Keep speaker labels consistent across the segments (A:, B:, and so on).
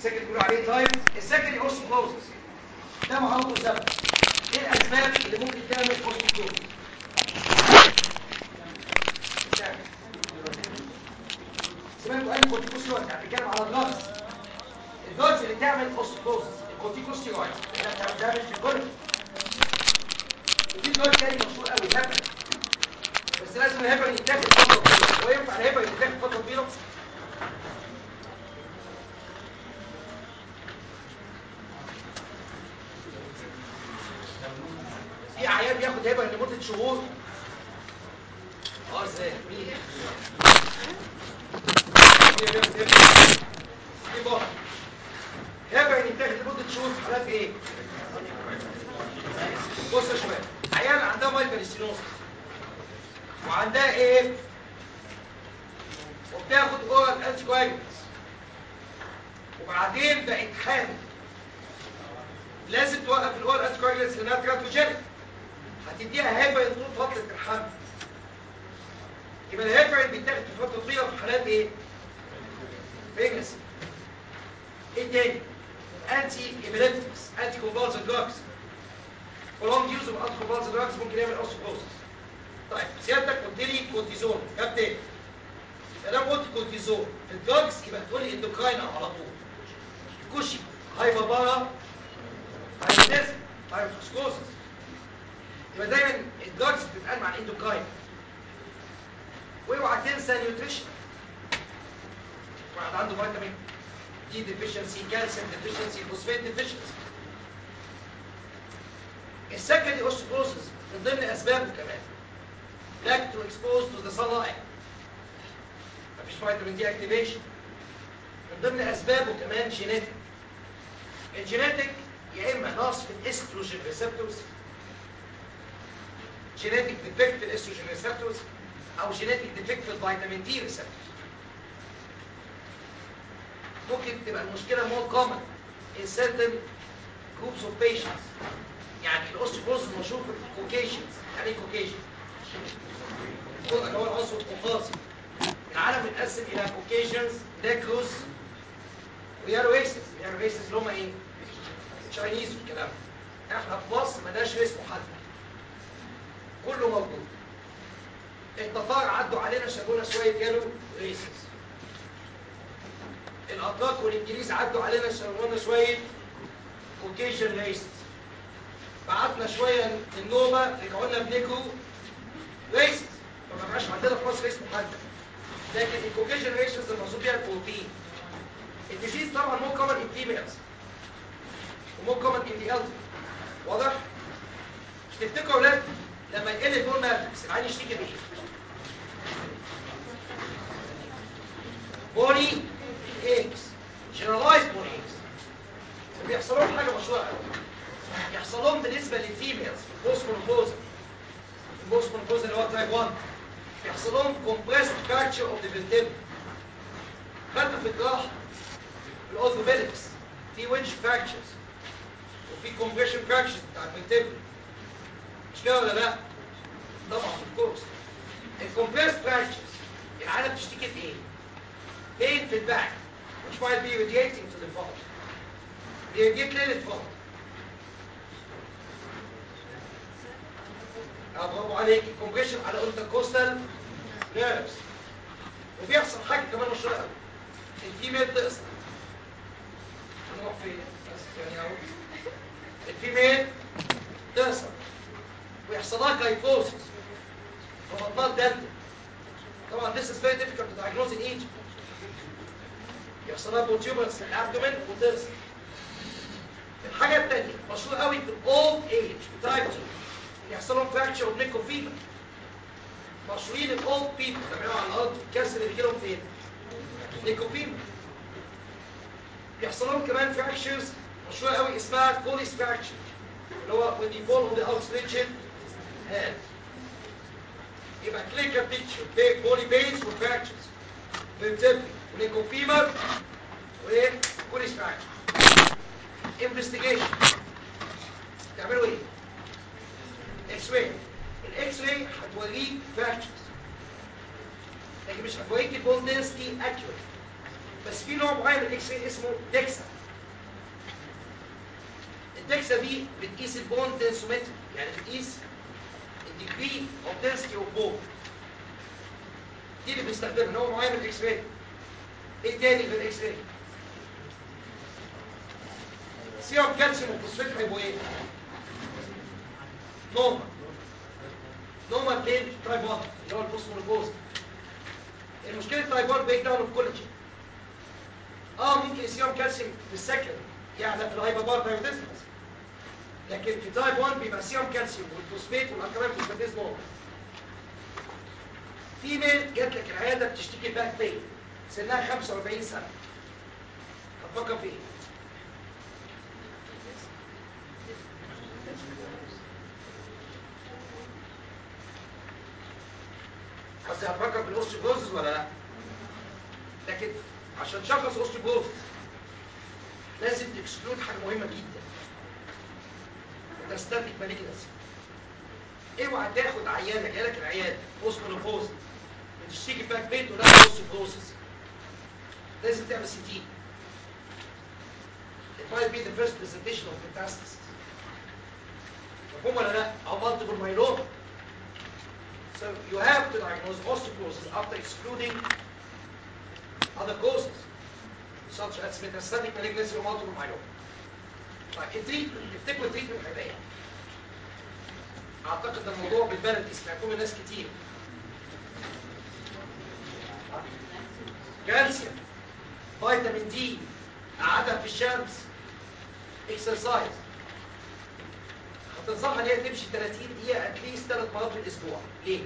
A: السكن بيقولوا عليه تايب السكن اوستوكلوزس ده معروف سبب ايه الاسباب اللي ممكن تعمل اوستوكلوزس سمعتوا قال كورتيكوستيرويد يعني بيتكلم على الدراجز الدراجز اللي تعمل اوستوكلوزس الكورتيكوستيرويد اللي بتعمل دامج في الكل وفي دراج تاني مشهور قوي الهبل بس لازم الهبل يتاخد فتره طويله هو ينفع الهبل يتاخد فتره طويله في عيان بياخد هبه لمده شهور اه ازاي مين مين بياخد هبه في بقى هبه يتاخد لمده شهور في حالات ايه بص يا شباب عيان عندها مايكل ستينوز وعندها ايه وبتاخد اورال انتي كواجولانتس وبعدين بقت حامل لازم توقف الاورال انتي كواجولانتس لانها تراتوجينيك هتديها هيبرين طول فتره الحمل يبقى الهيبرين بيتاخد في فتره طويله في حالات ايه بريجنسي ايه تاني انتي ايبيليبتكس انتي كونفالسنت دراجز prolonged use of anticonvulsant drugs ممكن يعمل osteoporosis طيب سيادتك قلت لي كورتيزون جاب تاني انا قلت كورتيزون في الدراجز يبقى تقول لي اندوكراين على طول كوشي هايبر بارا هايبرتيزم هايبرتوكسكوزس يبقى دايما الدراجز بتتقال مع الاندوكراين واوعى تنسى نيوتريشن واحد عنده فيتامين دي ديفيشنسي كالسيوم ديفيشنسي فوسفات ديفيشنسي السكندري اوستوبروسيس من ضمن اسبابه كمان lack to expose to the sunlight مفيش فيتامين دي اكتيفيشن من ضمن اسبابه كمان جينيتك الجينيتك يا اما نقص في الاستروجين ريسبتورز جينيتك ديفكت في الاستروجين ريسبتورز او جينيتك ديفكت في الفيتامين دي ريسبتورز ممكن تبقى المشكله مور كومن in certain groups of patients يعني الاوستيوبروز مشهور في الكوكيشنز يعني ايه كوكيشن اللي هو العنصر القوقازي العالم متقسم الى كوكيشنز نيكروس ويارو ايسس يارو ايسس اللي هم ايه تشاينيز والكلام احنا في مصر مالناش اسمه حد كله موجود التتار عدوا علينا شافونا شويه يارو ايسس الاتراك والانجليز عدوا علينا شافونا شويه كوكيشن ريسس بعتنا شويه النوبه رجعوا لنا بنيجرو ريسس فما بقاش عندنا في مصر اسمه حد لكن الكوكيشن ريسس المقصود بيها البروتين الديزيز طبعا مو كومن ان فيميلز ومو كومن ان ذا واضح؟ تفتكروا يا اولاد لما يقل البون ماتريكس العين يشتكي بايه؟ بوني اكس جنرالايز بوني اكس وبيحصل لهم حاجه مشهوره قوي يحصل لهم بالنسبه للفيميلز البوست مونوبوزا البوست مونوبوزا اللي هو تايب 1 بيحصل لهم كومبريسد فراكشر اوف ذا فينتيبل خدنا في الجراحه الاوثوبيلكس في وينش فراكشرز وفي كومبريشن فراكشرز بتاع الفينتيبل مش كده ولا لا؟ طبعا في الكورس الكومبريسد فراكشرز العالم بتشتكي بايه؟ pain في الباك which might be radiating to the front بيرجيت ليه للفرد برافو عليك الكومبريشن على انتركوستال نيرفز وبيحصل حاجه كمان مشهوره قوي الفيميل تقصر هنروح فين بس يعني اهو الفيميل تقصر ويحصل لها كايفوسس وبطنها الدلتا طبعا this is very difficult to diagnose in Egypt يحصل لها بروتيوبرز في الابدومين وتقصر الحاجه الثانيه مشهور قوي في الاولد ايج تايب 2 يحصل لهم فراكشر ونيكو فيبر مشهورين الاولد بيبل تمام على الارض الكسر اللي بيجي لهم فين؟ نيكو فيبر بيحصل لهم كمان فراكشرز مشهوره قوي اسمها كوليس فراكشر اللي هو when you fall on the outstretched hand يبقى كليكر بيكتشر بيج بولي بينز وفراكشرز فيرتبري ونيكو فيبر وكوليس فراكشر انفستيجيشن تعملوا ايه؟ اكس راي الاكس راي هتوريك فراكشرز لكن مش هتوريك البون دنسيتي اكيوريت بس في نوع معين من الاكس راي اسمه ديكسا الديكسا دي بتقيس البون دنسومتري يعني بتقيس الديجري اوف density اوف بون دي اللي بنستخدمها نوع معين من الاكس راي ايه تاني غير الاكس راي سيرم كالسيوم وفوسفات هيبقوا ايه نوما نوما بين ترايبون اللي هو الفوسفوريبوز المشكله الترايبون بريك داون اوف كولاجين اه ممكن السيرم كالسيوم في السكن يعلى في الهايبر بايوديزمس لكن في تايب 1 بيبقى سيرم كالسيوم والفوسفات والالكالين فوسفاتيز نورمال في ميل جات لك العياده بتشتكي باك بين سنها 45 سنه هتفكر في ايه؟ قصدي هتفكر في الاوستيوبروزس ولا لا؟ لكن عشان تشخص اوستيوبروزس لازم تكسكلود حاجه مهمه جدا تستاتيك مالجنسي اوعى تاخد عيانه جالك العياده بوست مينوبوز بتشتكي باك بيت ولا اوستيوبروزس لازم تعمل سي تي It might be the first presentation of metastasis. مفهوم ولا لا؟ أو multiple myeloma. So you have to diagnose osteoporosis after excluding other causes such as metastatic malignancy or multiple myeloma. طيب التريتمنت تفتكروا التريتمنت هيبقى ايه؟ اعتقد ده الموضوع بالبلدي سمعتوه من ناس كتير. كالسيوم فيتامين دي قعدها في الشمس اكسرسايز هتنصحها ان هي تمشي 30 دقيقه اتليست ثلاث مرات في الاسبوع ليه؟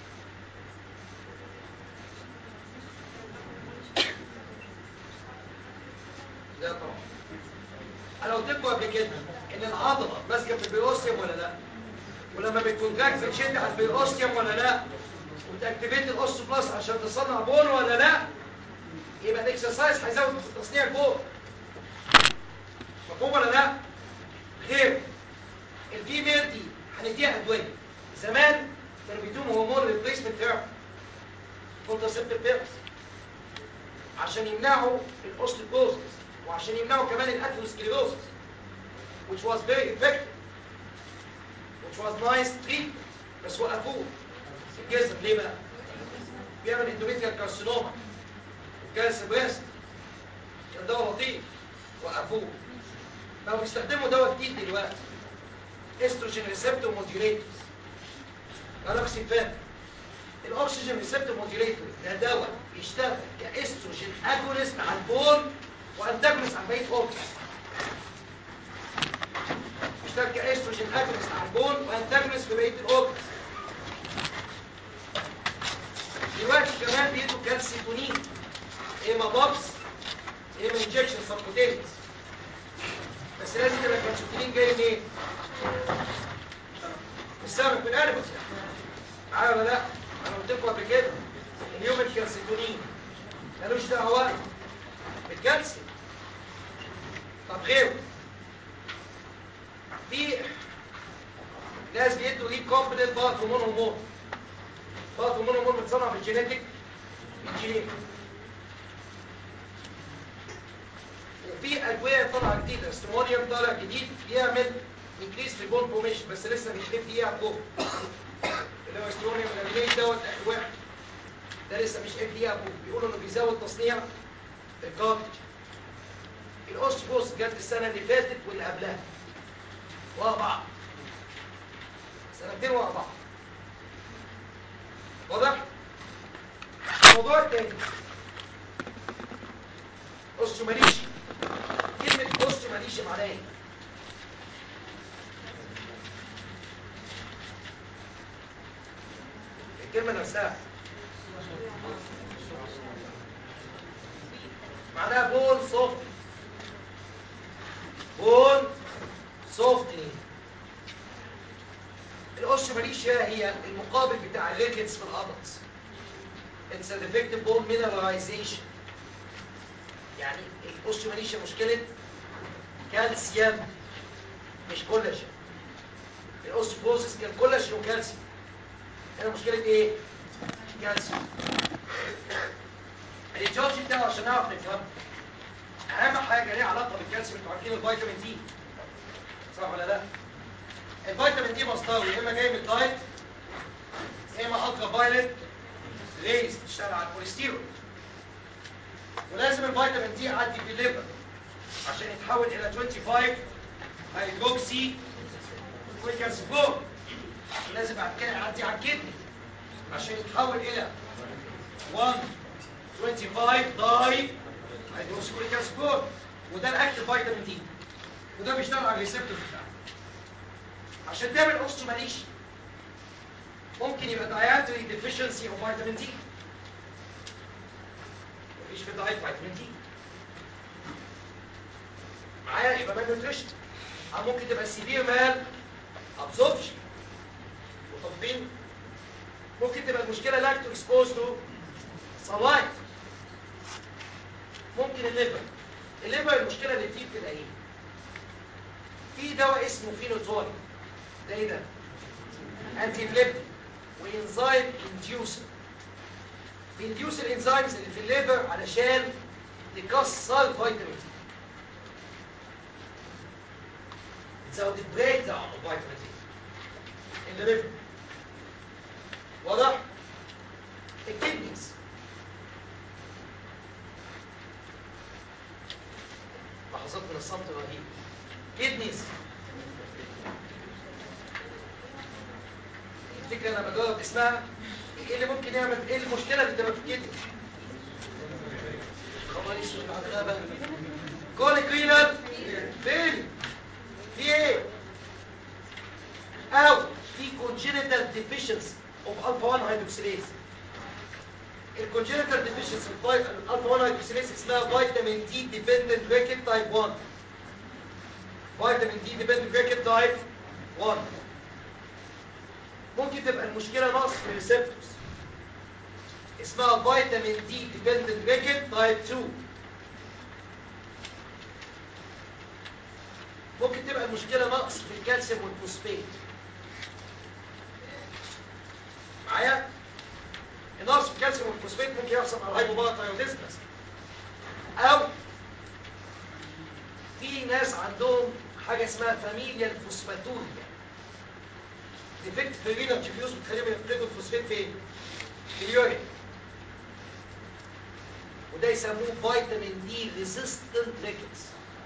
A: لا طبعا انا قلت لكم قبل كده ان العضله ماسكه في البيوستيوم ولا لا؟ ولما بتكونتراكت بتشد على البيوستيوم ولا لا؟ وتاكتيفيت الاوستوبلاست عشان تصنع بول ولا لا؟ يبقى الاكسرسايز هيزود تصنيع البول مفهوم ولا لا؟ غير الفيميل دي هنديها ادويه زمان كانوا بيدوهم هرمون ريبليسمنت ثيرابي كونترسبتيف بيلز عشان يمنعوا الاوستيوبروزس وعشان يمنعوا كمان الاثيروسكليروسس which was very effective which was nice treatment بس وقفوه الجسم ليه بقى؟ بيعمل اندوميتريال كارسينوما وكانسر بريست كان دواء لطيف وقفوه بقوا بيستخدموا دواء جديد دلوقتي استروجين ريسبتور موديوليتورز الاكسيفان الاكسجين ريسبتور موديوليتور ده دواء بيشتغل كاستروجين اجونست على البون وانتاجونست على بقيه اورجنز بيشتغل كاستروجين اجونست على البون وانتاجونست في بقيه الاورجنز دلوقتي كمان بيدوا كالسيتونين اما بوكس اما انجكشن سبكوتينيوس بس لازم تبقى الكالسيتونين جاي منين؟ السبب من الانيمالز معايا ولا لا؟ انا قلت لكم قبل كده اليوم الكالسيتونين ملوش دعوه بالكالسيوم طب غيره في ناس بيدوا ليه كومبليت بارت هرمون هرمون بارت هرمون هرمون بتصنع بالجينيتك بالجينيتك وفي ادويه طالعه جديده استمونيوم طالع جديد بيعمل انكريس في البون فورميشن بس لسه بيتكلم فيه ابوه اللي هو استمونيوم الامينيت دوت اخر واحد ده لسه مش اف دي ابوه بيقولوا انه بيزود تصنيع الكارتج الاوستبوس جت السنه اللي فاتت واللي قبلها ورا بعض سنتين ورا بعض واضح؟ الموضوع التاني اوستيوماليشيا كلمة اوستيوماليشيا معناها ايه؟ الكلمة نفسها معناها بون سوفت بون سوفتني الاوستيوماليشيا هي المقابل بتاع الريكتس في الادلتس It's a defective bone mineralization يعني الاوستيوماليشيا مشكلة كالسيوم مش كولاجين الاوستيوبروزيس كان كولاجين وكالسيوم هنا مشكلة ايه؟ كالسيوم الاتيولوجي بتاعه عشان نعرف نفهم اهم حاجه ليها علاقه بالكالسيوم انتوا عارفين الفيتامين دي صح ولا لا الفيتامين دي مصدره يا اما جاي من الدايت يا اما الترا فايلت ريز بتشتغل على الكوليسترول ولازم الفيتامين دي يعدي في الليفر عشان يتحول الى 25 هيدروكسي كويكاسفور ولازم بعد كده يعدي على الكدني عشان يتحول الى 1 25 داي هيدروكسي كويكاسفور وده الاكتف فيتامين دي وده بيشتغل على الريسبتور بتاعه عشان تعمل اوستوماليشن ممكن يبقى dietary deficiency of vitamin D مفيش في الدايت فيتامين دي معايا يبقى مان نيوتريشن او ممكن تبقى سيفير مان ابزوربشن وتطبيل ممكن تبقى المشكله لاكتو اكسبوز تو sunlight ممكن الليفر الليفر المشكله اللي فيه بتبقى ايه في دواء اسمه فينوتول ده ايه ده انتي بليبتيك وانزيم انديوسر بينديوس الانزيمز اللي في الليفر علشان تكسر فيتامين دي تزود البريك داون اوف فيتامين دي in the liver واضح الكدنيز لحظات من الصمت الرهيب كدنيز الفكره انا بجاوب اسمها ايه اللي ممكن يعمل ايه المشكله اللي تبقى في الكدني خبر اسود على الغابه كوليك رينال فين في ايه او في congenital deficiency of alpha 1 hydroxylase الكونجنتال deficiency of alpha 1 hydroxylase اسمها فيتامين دي dependent bracket type 1 فيتامين دي dependent bracket type 1 ممكن تبقى المشكله نقص في الريسبتورز اسمها فيتامين دي ديبندنت ريكت تايب 2 ممكن تبقى المشكله نقص في الكالسيوم والفوسفات معايا النقص في الكالسيوم والفوسفات ممكن يحصل على الهايبوباراثايرويدزم او في ناس عندهم حاجه اسمها فاميليا الفوسفاتوريا ديفكت في الرينال تيبيوس بتخليهم يفقدوا الفوسفات فين؟ في اليورين وده يسموه فيتامين دي ريزيستنت ريكتس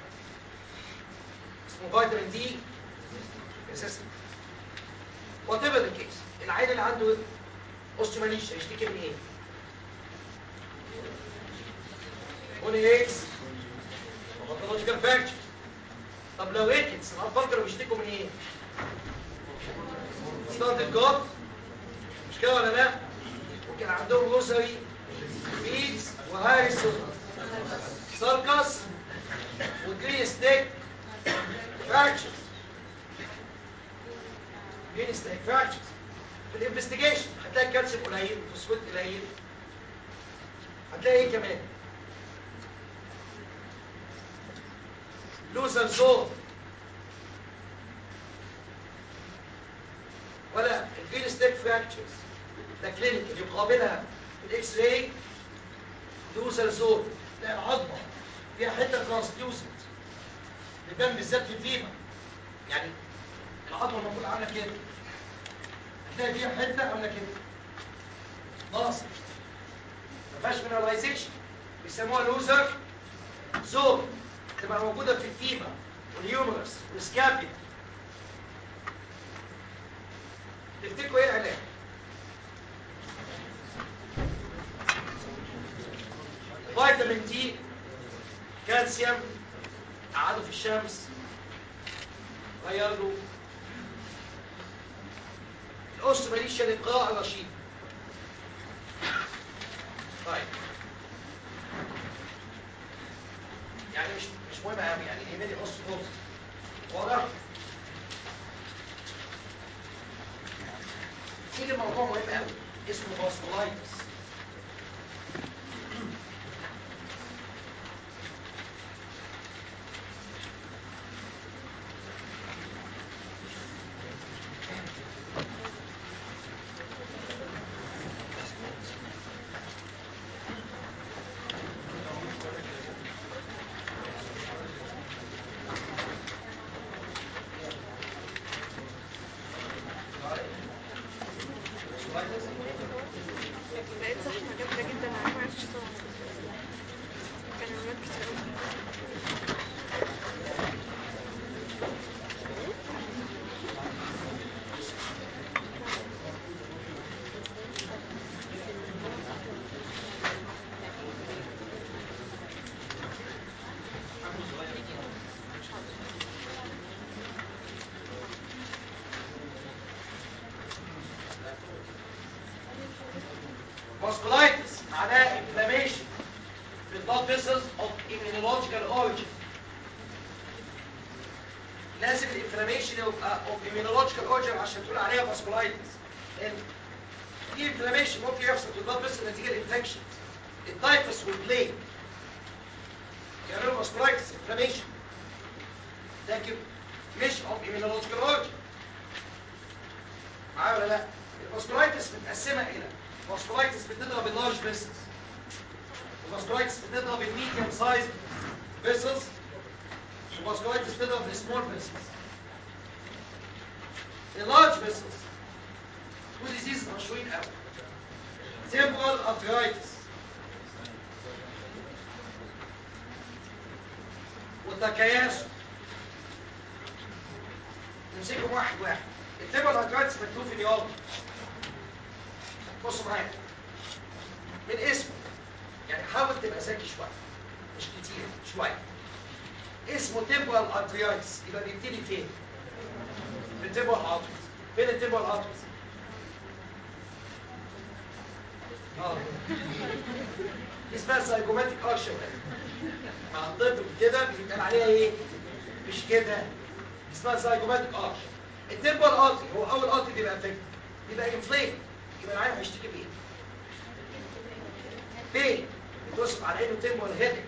A: اسمه فيتامين دي ريزيستنت وات ايفر ذا كيس العيل اللي عنده اوستيوماليشيا يشتكي من ايه؟ بوني اكس باثولوجيكال فراكشر طب لو ريكتس الاطفال كانوا بيشتكوا من ايه؟ ستارت الجوت مش كده ولا لا؟ وكان عندهم روسري بيتس وهاريسون ساركس وجرين ستيك فراكشرز جرين ستيك فراكشرز في الانفستيجيشن هتلاقي الكالسيوم قليل والفوسفات قليل هتلاقي ايه كمان؟ لوزر زون ولا الفين ستيك فراكشرز ده كلينيكال يقابلها الاكس راي لوزر زون تلاقي العظمه فيها حته ترانسلوسنت بيبان بالذات في الفيما يعني العظمه المفروض عامله كده هتلاقي فيها حته عامله كده ناقصه ما فيهاش مينراليزيشن بيسموها لوزر زون تبقى موجوده في الفيما واليومرس والسكابيا تفتكروا ايه العلاج؟ فيتامين دي كالسيوم قعدوا في الشمس غير له الاوستوماليشيا للقراءة رشيد طيب يعني مش مش مهم قوي يعني يهمني اوستوموز واضح؟ تيجي موضوع مهم قوي اسمه فاسكولايتس vessels of immunological origin لازم الانفلاميشن يبقى of immunological origin عشان تقول عليها فاسكولايتس لان في انفلاميشن ممكن يحصل في البلاد فيسل نتيجه الانفكشن التايفس والبليك يعملوا فاسكولايتس انفلاميشن لكن مش of immunological origin معايا ولا لا؟ الفاسكولايتس متقسمه الى فاسكولايتس بتضرب اللارج فيسلز وفاسكولايتس بتضرب الميديوم سايز فيسلز وفاسكولايتس بتضرب السمول فيسلز اللارج فيسلز تو ديزيز مشهورين قوي temporal arthritis والتكياس نمسكهم واحد واحد التيمبرال ارثرايتس مكتوب في اليوم بصوا معايا من اسمه يعني حاول تبقى ذكي شويه مش كتير شويه اسمه تيمبرال ارثرايتس يبقى بيبتدي فين؟ في التيمبرال ارثرايتس فين التيمبرال ارثرايتس؟ اه اسمها سايكوماتيك ارشر مع الطب كده بيتقال عليها ايه؟ مش كده اسمها سايكوماتيك ارش التمبر ارتي هو اول ارتي بيبقى افكت يبقى انفليم يبقى العين هيشتكي بايه؟ بين بتوصف على انه تمبر هيدك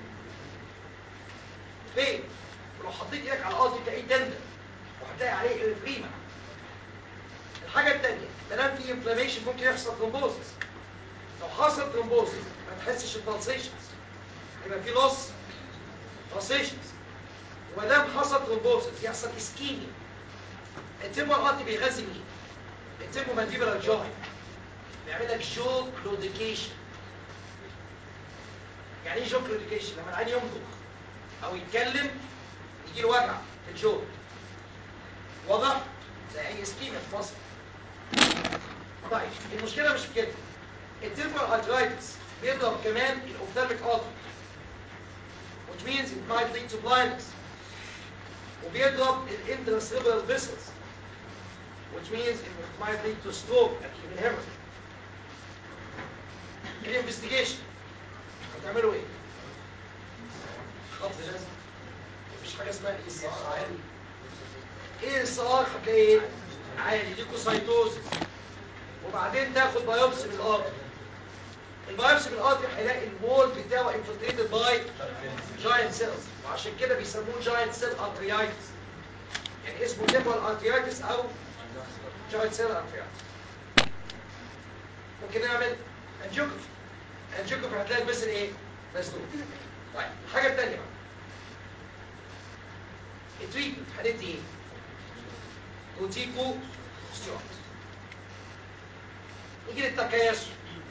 A: بين ولو حطيت ايدك على الارتي تلاقيه تندر وهتلاقي عليه اريثريما الحاجه الثانيه ما دام في انفلاميشن ممكن يحصل ترومبوزس لو حصل ترومبوزس ما تحسش البلسيشنز يبقى في لوس بلسيشنز وما دام حصل ترومبوزس يحصل اسكيميا التيمو الارتي بيغذي مين؟ التيمو مانديبلر جوي بيعمل لك جو كلوديكيشن يعني ايه جو كلوديكيشن؟ لما العين يمضغ او يتكلم يجي له وجع في الجو واضح؟ زي اي اسكيميا في مصر طيب المشكله مش في كده التيمبر ارترايتس بيضرب كمان الاوفتالميك ارتري which means it might lead to blindness وبيضرب الانترسيبرال vessels which means it might lead to stroke and even hemorrhage الانفستيجيشن هتعملوا ايه؟ خط لازم مفيش حاجه اسمها اي اس ار عالي ايه اس ار هتلاقي ايه؟ عالي ليكوسايتوزس وبعدين تاخد بايوبسي من الارض البايوبسي من الارض هيلاقي الوول بتاعه انفلتريتد باي جاينت سيلز وعشان كده بيسموه جاينت سيل ارتريايتس يعني اسمه تيمبرال ارتريايتس او جاينت سيل ارتريايتس ممكن نعمل انجيوكوفي انجيوكوفي هتلاقي البسل ايه؟ مسدود طيب الحاجه الثانيه بقى التريتمنت هندي ايه؟ كوتيكو ستيرويد نيجي للتكيسر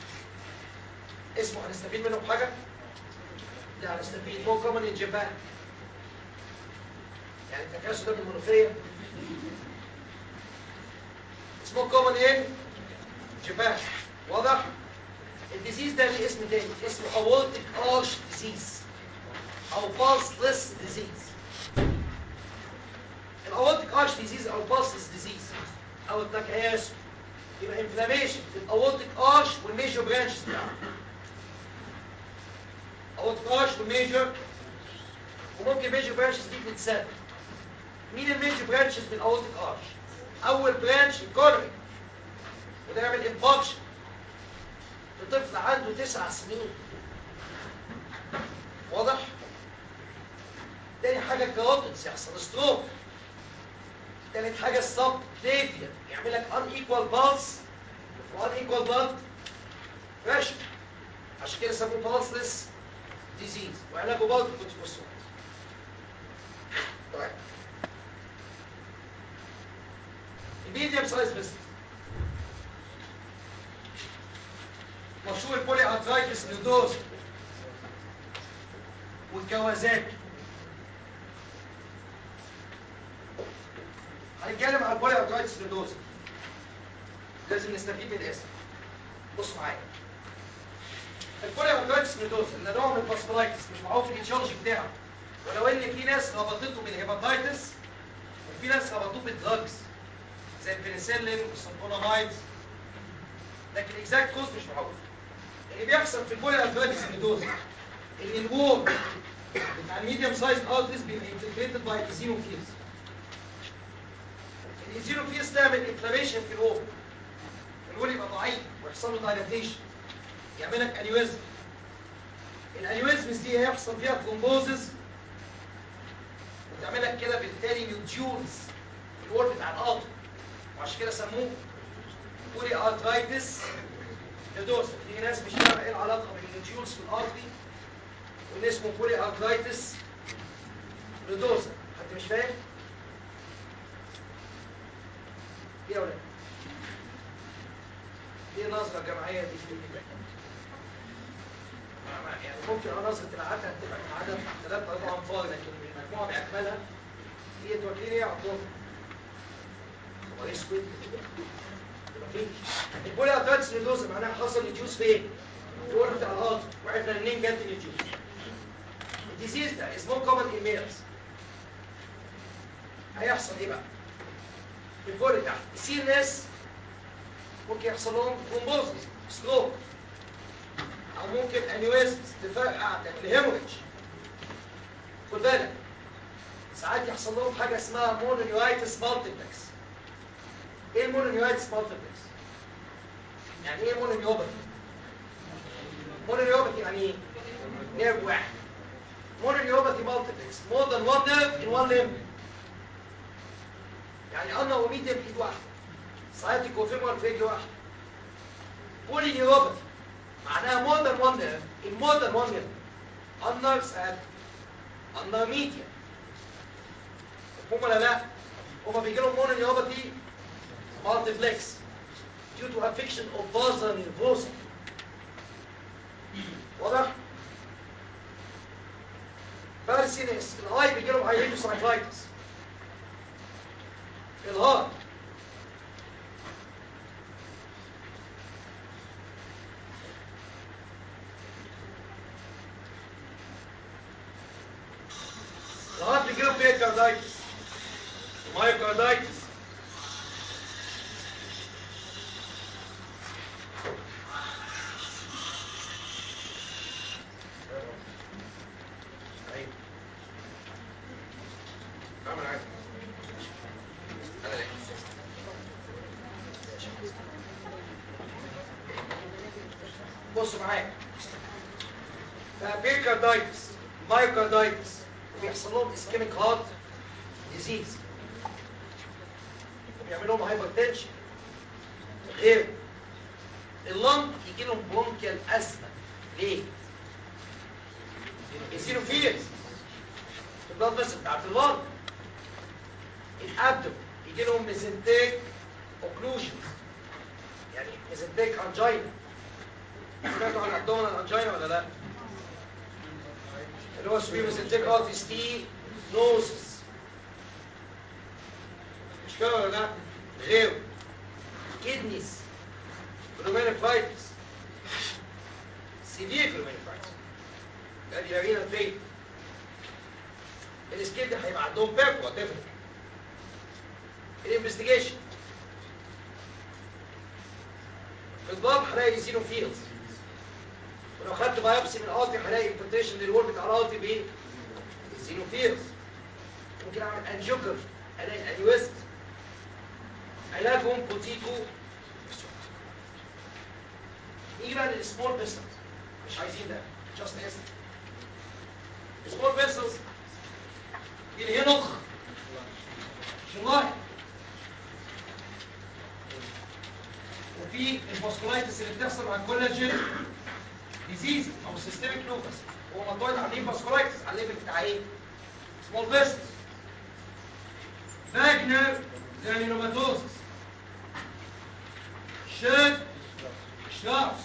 A: اسمه هنستفيد منه بحاجه؟ لا هنستفيد مو كومن ان جابان يعني التكيسر ده بالمنوفيه اسمه كومن ان جابان واضح؟ الديزيز ده ليه اسم تاني اسمه aortic arch disease او pulseless disease الاورتيك ارش ديزيز او pulseless disease او التكيسر يبقى انفلاميشن في الاورتيك ارش والميجر برانشز بتاعه اورتيك ارش والميجر وممكن ميجر برانشز دي تتسد مين الميجر برانشز من الاورتيك ارش اول برانش الكورني وده يعمل انفكشن لطفل عنده تسع سنين واضح تاني حاجه الكاروتيدز يحصل ستروك تالت حاجه السب كليفيا يعمل لك ان ايكوال بالس وان ايكوال بلاد بريشر عشان كده سموه بالسلس ديزيز وعلاجه برضه كورتيكوسترويد طيب الميديم سايز بس مشهور البولي ارثرايتس نودوز والكوازاكي هنتكلم على البولي ارثرايتس نودوز لازم نستفيد من الاسم بصوا معايا البولي ارثرايتس نودوز اللي نوع من الفاسكولايتس مش معروف الاتشارج بتاعه ولو ان في ناس ربطته بالهيباتايتس وفي ناس ربطوه بالدراجز زي البنسلين والسلفونامايد لكن الاكزاكت كوز مش معروف اللي بيحصل في البولي ارثرايتس نودوز ان الوول بتاع الميديوم سايز ارتريز بيبقى انتجريتد باي ايزينوفيلز الايزينوفيلز تعمل انفلاميشن في الوول الوول يبقى ضعيف ويحصل له دايلاتيشن يعمل لك انيويزم الانيويزمز دي هيحصل فيها ثرومبوزز وتعمل لك كده بالتالي نيوتيولز في الوول بتاع القاطر وعشان كده سموه بولي ارترايتس نودوزا في ناس مش فاهمه ايه العلاقه بين النيوتيولز في الارتري واللي اسمه بولي ارترايتس نودوزا حد مش فاهم؟ ايه يا ولاد؟ ايه النظره الجماعيه دي كده؟ يعني ممكن اه نظره العدد تبقى من عدد ثلاث اربع انفار لكن المجموعه باكملها هي توريني ايه يا عبد هو اسود البولي ارترايتس نودوزا معناها حصل ريديوس فين؟ في الورق بتاع الهارت وعرفنا منين جت الريديوس الديزيز ده اسمه كومن ان ميلز هيحصل ايه بقى؟ الفول تحت السي ان اس ممكن يحصل لهم ثرومبوزس ستروك او ممكن انيويزمز تفرقع تعمل هيموريدج خد بالك ساعات يحصل لهم حاجه اسمها مونونيورايتس مالتيبلكس ايه المونونيورايتس مالتيبلكس؟ يعني ايه مونونيوباثي؟ مونونيوباثي يعني ايه؟ نيرف واحد مونونيوباثي مالتيبلكس more than one nerve in one limb يعني أنا وميديم في ايد واحدة ساعتك وفيمور في رجل واحدة بولي نيوروباثي معناها more than one nerve in more than one limb ulnars and ulnar median هم ولا لا؟ هما بيجي لهم مونونيوباثي مالتيبلكس due to affection of vasa nervosa واضح؟ بارسينس الاي بيجي لهم هايليتوسايكلايتس الهارت الهارت بيجي لهم بيركاردايتس مايوكاردايتس أيوة. اعمل عادي انا ليه بصوا معايا بيركاردايتس مايوكاردايتس بيحصل لهم اسكيميك هارت ديزيز وبيعمل لهم هايبرتنشن غير اللنج يجي لهم برونكيال ازمه ليه؟ يصيروا فيلز في البلاد فيسل بتاعت اللنج الابدو يجي لهم ميزنتيك اوكلوجن يعني ميزنتيك انجينا سمعتوا عن الابدومينال انجينا ولا لا؟ اللي هو اسمه ميزنتيك ارتستي نوزس مش كده ولا لا؟ غيره كدنيز glomerulitis severe glomerulitis ادي ارينا فين السكيل ده هيبقى عندهم باك وات ايفر الانفستيجيشن في البلاد هلاقي زينوفيلز ولو خدت بايوبسي من الارتي هلاقي انفلتريشن للوول بتاع الارتي بايه؟ الزينوفيلز ممكن اعمل انجيوجر الاقي انيويست علاجهم بوتيتو نيجي بقى للسمول بيسلز مش عايزين ده جاست اسم سمول بيسلز الهنخ شلاي وفي الفاسكولايتس اللي بتحصل مع الكولاجين ديزيز او سيستميك لوبس هو مطويل عاملين فاسكولايتس على الليفل بتاع ايه؟ سمول بيسلز فاجنر جرانيلوماتوزس شد شراوس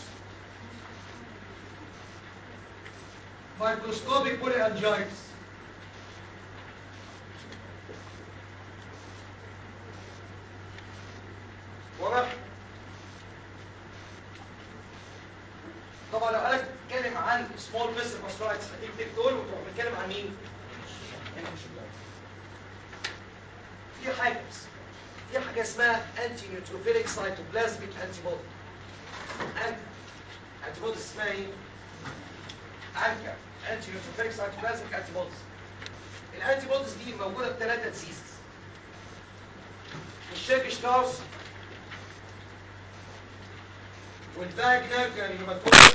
A: microscopic polyangiitis واضح طبعا لو قالك تتكلم عن small vessel vasculitis هتكتب دول وتروح بتتكلم عن مين؟ في حاجه بس في حاجه اسمها انتي نيوتروفيليك سايتوبلازميك انتي بودي انتي انتي بودي اسمها ايه؟ عنكا انتي نيوتروفيليك سايتوبلازميك انتي بوديز الانتي بوديز دي موجوده في ثلاثه ديزيز الشيك شتارز والفاجنر جرانيوماتوزس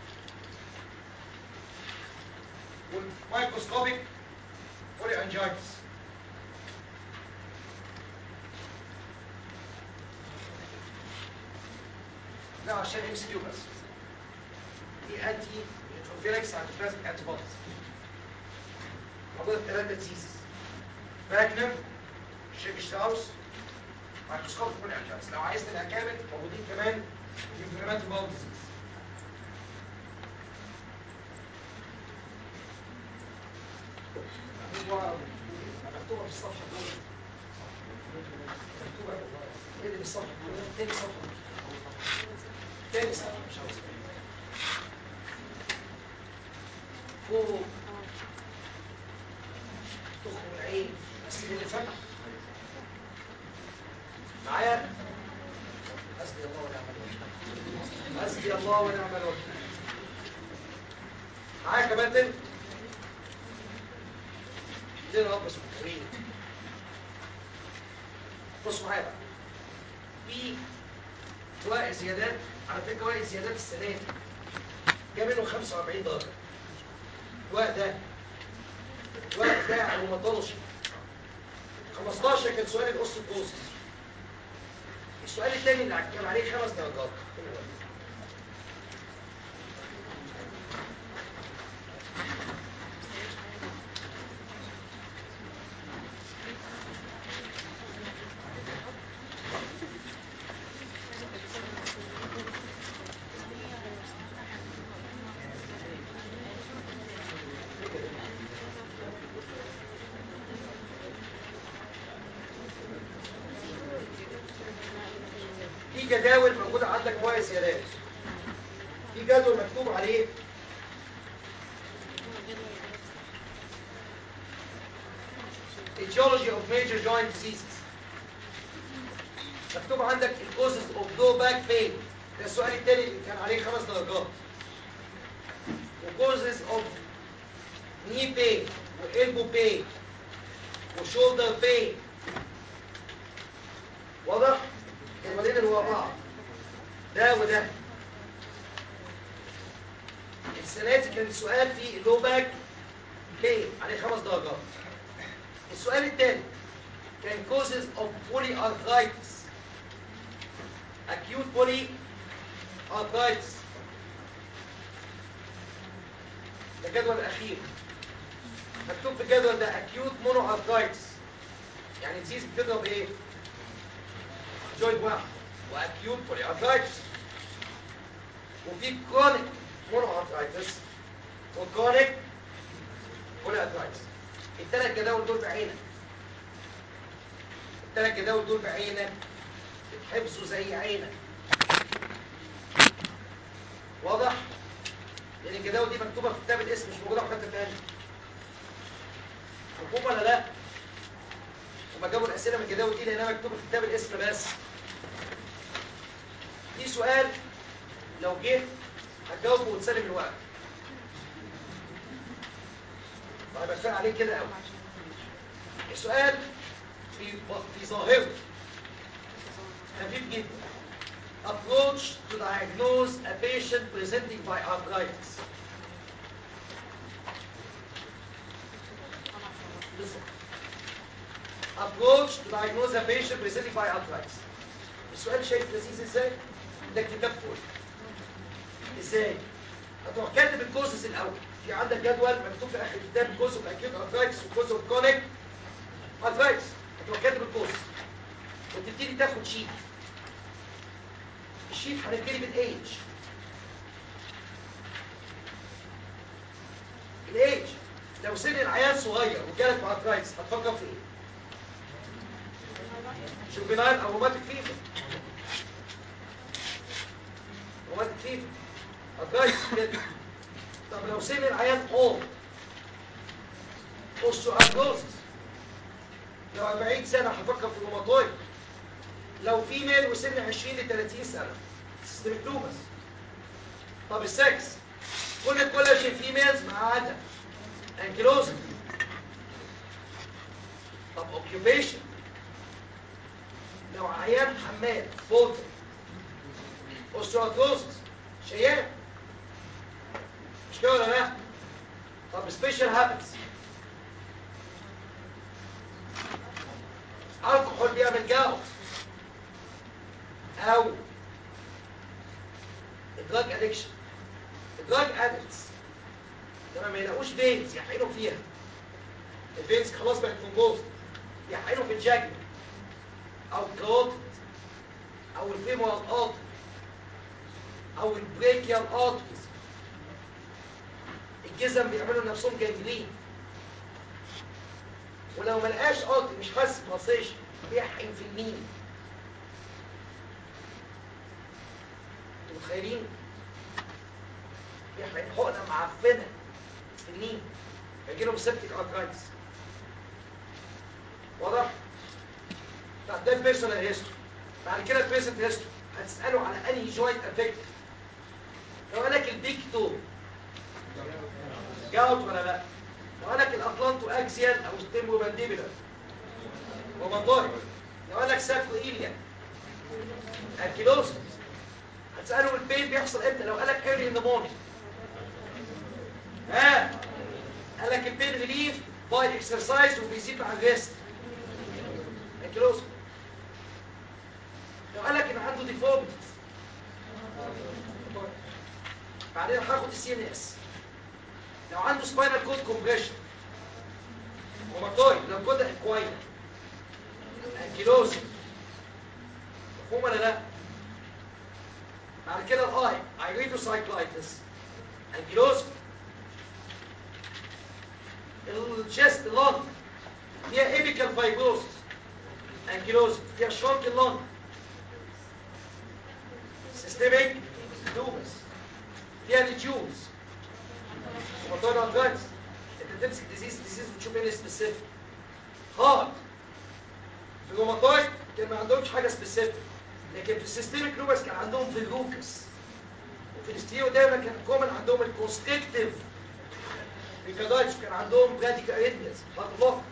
A: والمايكروسكوبيك بولي انجايتس لا عشان ام سي كيو بس دي انتي نيوتروفيليك سايتوبلازميك انتي بوديز موجوده في ثلاثه ديزيز فاجنر شيك شتارز مايكروسكوبيك بولي انجايتس لو عايز تبقى كامل موجودين كمان انفلاماتوري باول ديزيز هو مكتوبه في الصفحه الاولى مكتوبه ايه اللي في الصفحه الاولى تاني صفحه تاني صفحه مش عاوز فوق تخرج العين بس اللي فتح معايا حسبي الله ونعم الوكيل حسبي الله ونعم الوكيل معايا كمان تاني ليه رب اسمه كريم بصوا معايا بقى في وائل زيادات على فكره وائل زيادات السنه دي جاب منه 45 درجه الوقت ده الوقت ده روماتولوجي 15 كان سؤال الاوستيوبروسيس السؤال الثاني اللي كان عليه خمس درجات في جداول موجودة عندك كويس يا ناس في جدول مكتوب عليه etiology of major joint diseases مكتوب عندك ال causes of low back pain ده السؤال التاني اللي كان عليه خمس درجات و causes of knee pain و elbow pain و shoulder pain واضح؟ الولين اللي هو بعض ده وده السنة دي كان السؤال في اللو باك بين عليه خمس درجات السؤال الثاني كان causes of polyarthritis acute polyarthritis ده الجدول الأخير مكتوب في الجدول ده acute monoarthritis يعني ديزيز بتضرب ايه؟ جوينت واحد واكيوت بوليارثرايتس وفي كرونيك مونوارثرايتس وكرونيك بوليارثرايتس الثلاث جداول دول بعينك الثلاث جداول دول بعينك بتحفظوا زي عينك واضح؟ لان الجداول دي مكتوبه في كتاب الاسم مش موجوده في حته ثانيه مفهوم ولا لا؟ هما جابوا الاسئله من الجداول دي لانها مكتوبه في كتاب الاسم بس في سؤال لو جه هتجاوبه وتسلم الوقت طيب كفايه عليك كده قوي السؤال في في ظاهره خفيف جدا approach to diagnose a patient presenting by arthritis Listen. approach to diagnose a patient presenting by arthritis السؤال شايف لذيذ ازاي؟ ده كتاب فول ازاي؟ هتروح كاتب الكورسز الاول في عندك جدول مكتوب في اخر الكتاب كورس اوف اكيوت ارثرايتس وكورس اوف كونيك ارثرايتس هتروح كاتب الكورس وتبتدي تاخد شيت الشيت هنبتدي بالايج الايج لو سن العيان صغير وجالك ارثرايتس هتفكر في ايه؟ جوفينايل او روماتيك فيفر روماتيك فيفر ارثرايتس كده طب لو سن العيان اولد اوستيوارثروسس لو 40 سنه هفكر في الروماتويد لو في ميل وسن 20 ل 30 سنه سيستميك لوبس طب السكس كل الكولاجين فيميلز ما عدا انكيلوزن طب اوكيوبيشن لو عيان حمال فولتر اوستيوارثروسس شيان مش كده ولا لا طب سبيشال هابتس الكحول بيعمل جاوت او الدراج ادكشن الدراج ادكتس لما ما يلاقوش فينز يحقنوا فيها الفينز خلاص بقت كومبوست يحقنوا في الجاجل او الكروتد او الفيمورال ارتري او البريكيال ارتريز الجزم بيعملوا لنفسهم جانجلين ولو ما لقاش ارتري مش حاسس بمصيشن بيحقن في النين انتوا متخيلين بيحقن حقنه معفنه في النين يجي لهم سيبتيك ارترايتس واضح؟ طب ده البيرسونال هيستوري بعد كده البيرسونال هيستوري هتساله على انهي جوينت افكت لو قالك البيك تو جاوب ولا لا لو قالك الاطلانتو اكسيال او ستيمو بانديبيلر روماتويد لو قالك ساكو ايليا انكيلوزس هتساله البين بيحصل امتى لو قالك ايرلي ان ذا مورنينج ها قالك البين ريليف باي اكسرسايز وبيزيد مع الريست انكيلوزس لو قالك ان عنده ديفورمتيز بعدين هاخد السي ان اس لو عنده سباينال كود كومبريشن روماتويد لو كود اكواير انكيلوز مفهوم ولا لا بعد كده الاي ايريدوسايكلايتس انكيلوز الجست لونج فيها ايبيكال فايبروسس انكيلوز فيها شرونك اللونج سيستميك لوبس فيها نيتيوز روماتويد ارثرايتس انت تمسك ديزيز ديزيز وتشوف ايه سبيسيفيك هارد في الروماتويد كان ما عندهمش حاجه سبيسيفيك لكن في السيستميك لوبس كان عندهم في اللوكس وفي الاستيو دايما كان كومن عندهم الكونستريكتيف ريكادايتس كان عندهم براديكا اريثميز هارد بلوك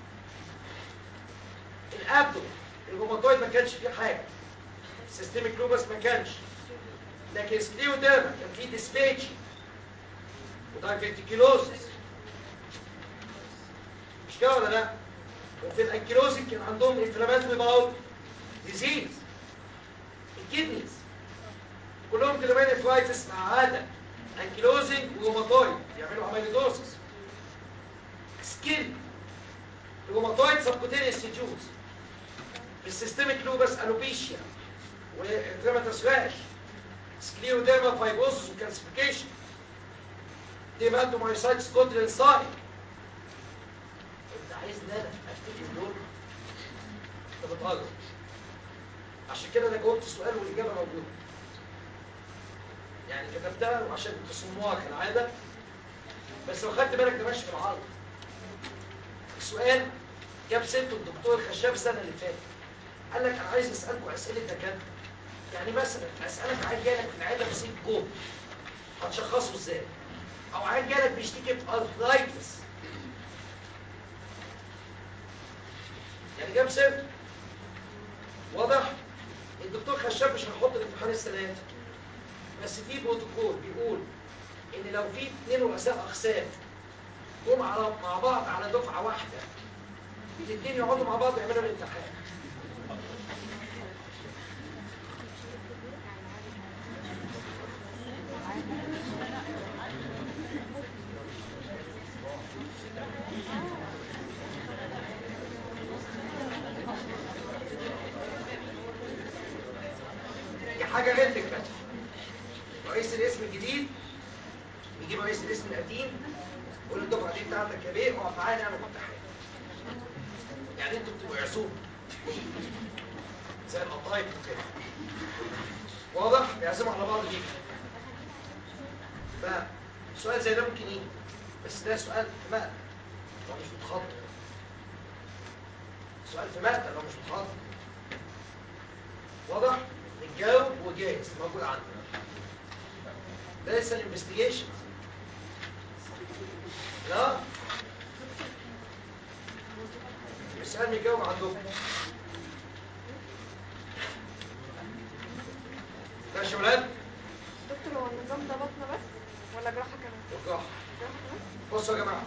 A: الابدو الروماتويد ما كانش فيه حاجه السيستميك لوبس ما كانش لكن سكليو دايما كان فيه ديسبيتشي ودايفيرتيكيلوزس مش كده ولا لا وفي الانكيلوزيس كان عندهم انفلاماتوري باول ديزيز الكدنيز كلهم كده بين فلايتس ما عدا انكيلوزنج وروماتويد يعملوا اميليدوسس سكين الروماتويد سبكوتينيوس سيجوز السيستميك لوبس الوبيشيا ودراماتوس راش سكليوديرما فايبروسس وكالسيفيكيشن ديماتومايسايتس كوترين ساين انت عايز ان انا افتكر دول انت بتهرج عشان كده انا جاوبت السؤال والاجابه موجوده يعني كتبتها وعشان تصموها كالعاده بس لو خدت بالك ده ماشي في العرض السؤال جاب سيرته الدكتور الخشاب السنه اللي فاتت قال لك انا عايز اسالكم اسئله دكاتره يعني مثلا اسالك عيل جالك في العياده بسيط جوه هتشخصه ازاي او عيل جالك بيشتكي في ارثرايتس يعني جاب سيرته واضح الدكتور خشاب مش هيحط الامتحان السنه دي بس في بروتوكول بيقول ان لو في اثنين رؤساء اقسام جم على مع بعض على دفعه واحده الاثنين يقعدوا مع بعض يعملوا الامتحان دي حاجه غير بقى رئيس الاسم الجديد يجيب رئيس الاسم القديم يقول له الدفعه دي بتاعتك يا بيه اقعد معايا نعمل امتحان يعني انتوا بتبقوا عزوم زي القطايف وكده واضح بيعزموا على بعض جدا فسؤال زي ده ممكن يجي بس ده سؤال في مقتل لو مش متخطط سؤال في مقتل لو مش متخطط واضح نتجاوب وجاهز موجود عندنا ده لسه الانفستيجيشن لا السؤال بيجاوب عندكم ماشي يا ولاد
B: دكتور هو النظام ده بطنه بس ولا جراحه كمان
A: بالراحه
B: جراحه كمان
A: بصوا يا جماعه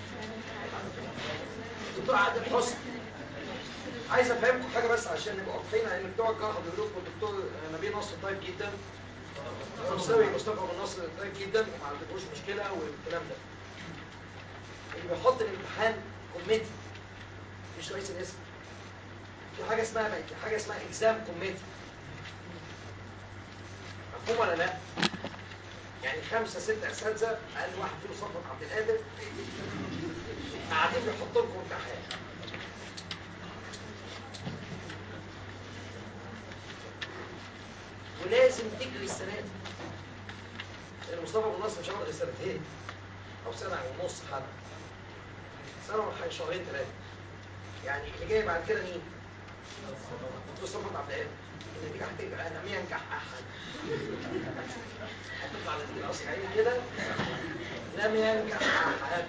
A: دكتور عادل حسن عايز افهمكم حاجه بس عشان نبقى واضحين لان بتوع الجراحه بيقولوا لكم الدكتور نبيل نصر طيب جدا مصري مصطفى بن نصر طيب جدا وما عندكوش مشكله والكلام ده اللي بيحط الامتحان كوميتي مش رئيس الاسم في حاجه اسمها في حاجه اسمها اكزام كوميتي مفهوم ولا لا؟ يعني خمسه سته اساتذه اقل واحد فيهم صفوت عبد القادر قاعدين بيحطوا لكم امتحان ولازم تجري السنه دي لان مصطفى ابو نصر مش هياخد غير سنتين او سنه ونص حتى سنه وحاجه شهرين ثلاثه يعني اللي جاي بعد كده مين؟ دكتور صفوت عبد القادر النتيجه هتبقى لم ينجح احد هتطلع نتيجه اصلعين كده لم ينجح احد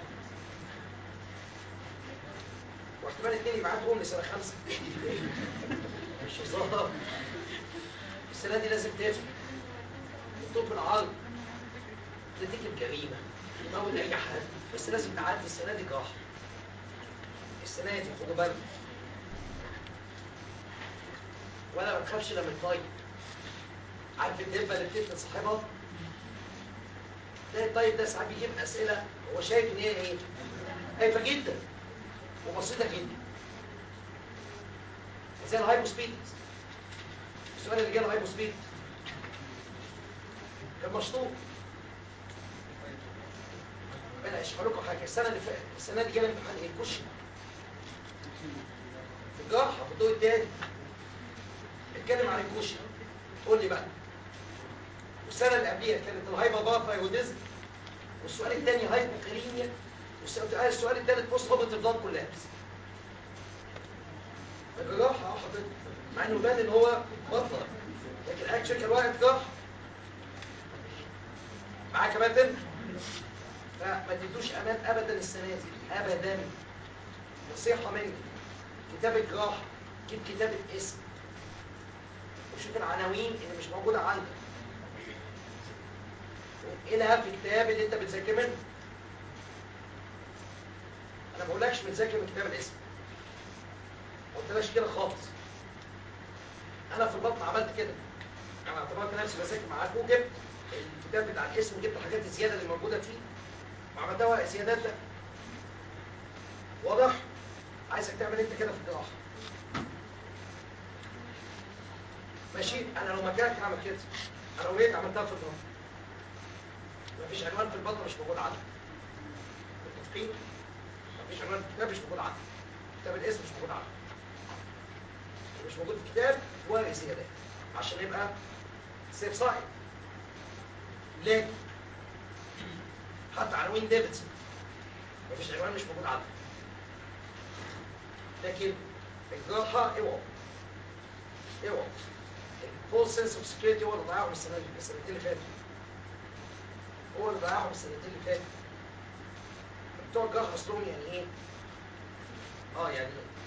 A: واحتمال اتنين يبعتهم لسنه خمسه مش هزار السنه دي لازم تفهم الطب العرض نتيجه الجريمه تموت اي حد بس لازم تعدي السنه دي جراحه السنه دي خدوا بالكم ولا ما تخافش لما تطيب عارف الدبه اللي بتقتل صاحبها تلاقي الطيب ده ساعات بيجيب اسئله هو شايف ان هي ايه؟ هايفه جدا وبسيطه جدا زي الهايبوسبيد السؤال اللي جاله هايبوسبيد كان مشطوب بلاش هقول لكم حاجه السنه اللي فاتت السنه دي جالي امتحان ايه؟ الكشري في الجراحه في الدور الثاني اتكلم عن الكوشي قول لي بقى والسنه اللي قبليها كانت الهايبر باراثايروديزم والسؤال الثاني هايبوكاليميا والسؤال السؤال الثالث بوست هوبت بلاد كولابس الجراحه اه حضرتك مع انه بان ان هو بطل لكن اكشن كان واحد جراحه معاك يا باتن فما تدوش امان ابدا السنه دي ابدا نصيحه مني كتاب الجراحه جيب كتابه اسم وشوف العناوين اللي مش موجودة عندك وانقلها في الكتاب اللي انت بتذاكر منه انا ما بقولكش بتذاكر من كتاب الاسم ما قلتلكش كده خالص انا في البطن عملت كده انا اعتبرت نفسي بذاكر معاك وجبت الكتاب بتاع الاسم وجبت الحاجات الزياده اللي موجوده فيه وعملتها زيادات ده واضح عايزك تعمل انت كده في الجراحه ماشي انا لو مكانك هعمل كده انا لو جيت عملتها في البطن مفيش عنوان في البطن مش موجود عندك متفقين مفيش عنوان في الكتاب مش موجود عندك كتاب الاسم مش موجود عندك مش موجود في الكتاب ولا زيادات عشان يبقى سيف سايد ليه حتى عنوان ديفيدسون مفيش عنوان مش موجود عندك لكن الجراحه اوعوا اوعوا الفول سنس اوف سكيورتي هو اللي ضيعهم السنه دي السنتين اللي فاتوا هو اللي ضيعهم السنتين اللي فاتوا بتوع الجراحه اصلهم يعني ايه؟ اه يعني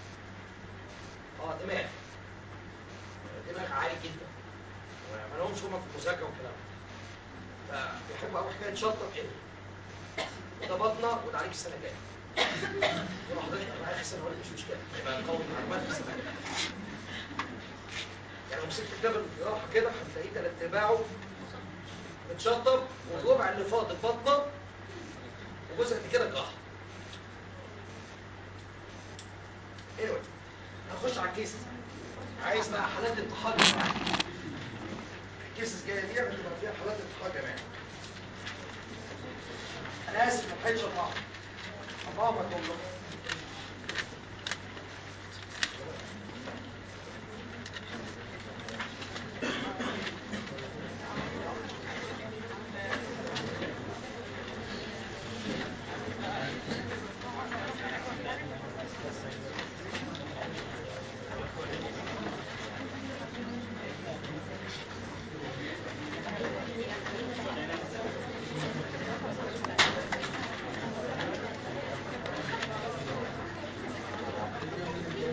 A: اه دماغ دماغ عالي جدا ما لهمش هم في المذاكره والكلام ده فبيحبوا قوي حكايه شطه بحلو وده بطنه وده عليك السنه الجايه ولو حضرتك معايا في السنه مش مشكله يبقى قوي معلومات في السنه الجايه يعني لو مسكت كتاب الجراحه كده هتلاقيه تلات ارباعه متشطب والربع اللي فاضل بطنه وجزء قد كده جراحه anyway هنخش على الكيس عايز بقى حالات انتحار جماعي الكيسز جايه دي هتبقى فيها حالات انتحار جماعي انا اسف ما لحقتش اربعه اربعه ما كلهم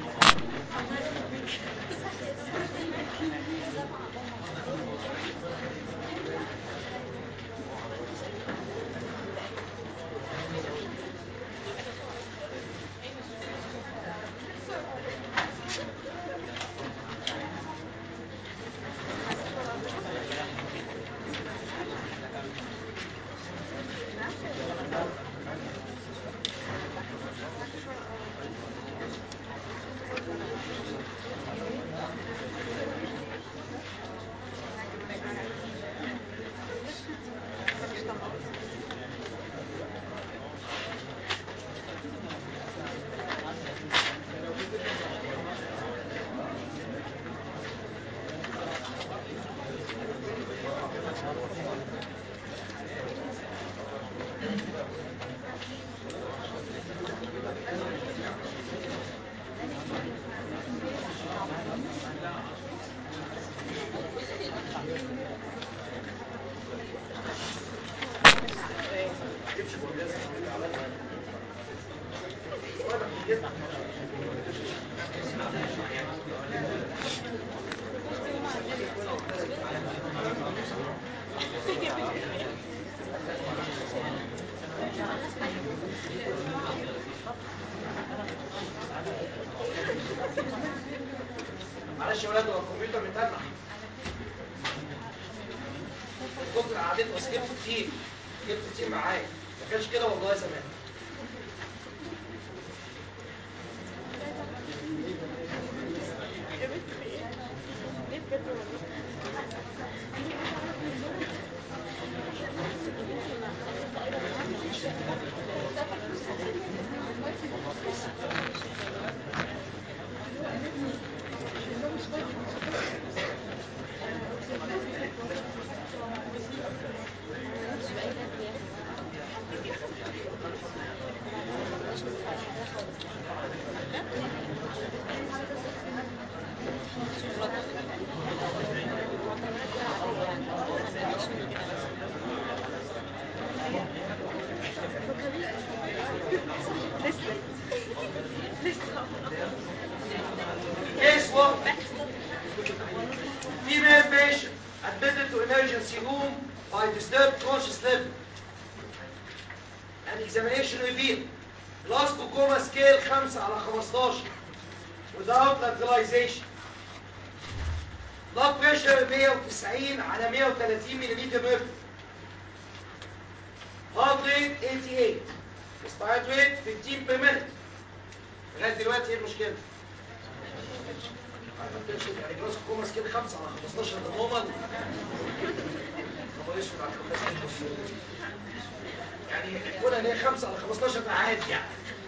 A: معلش يا ولاد هو الكمبيوتر متنح كنت قعدت وسكبت كتير جبت كتير معايا ما كانش كده والله زمان
B: يا بنت في ايه؟ ليه بجد والله؟ لسه لسه
A: Case one. Female patient admitted to emergency room by disturbed conscious level. An examination revealed Glasgow coma scale 5 على 15 without lateralization. Blood pressure 190 على 130 ملم mercury. Heart rate 88. Respiratory rate 15 per minute. لغايه دلوقتي ايه المشكله؟ يعني جراس كوما سكيل 5 على 15 ده نورمال خبر اسود على 15 يعني كون ان هي 5 على 15 ده عادي يعني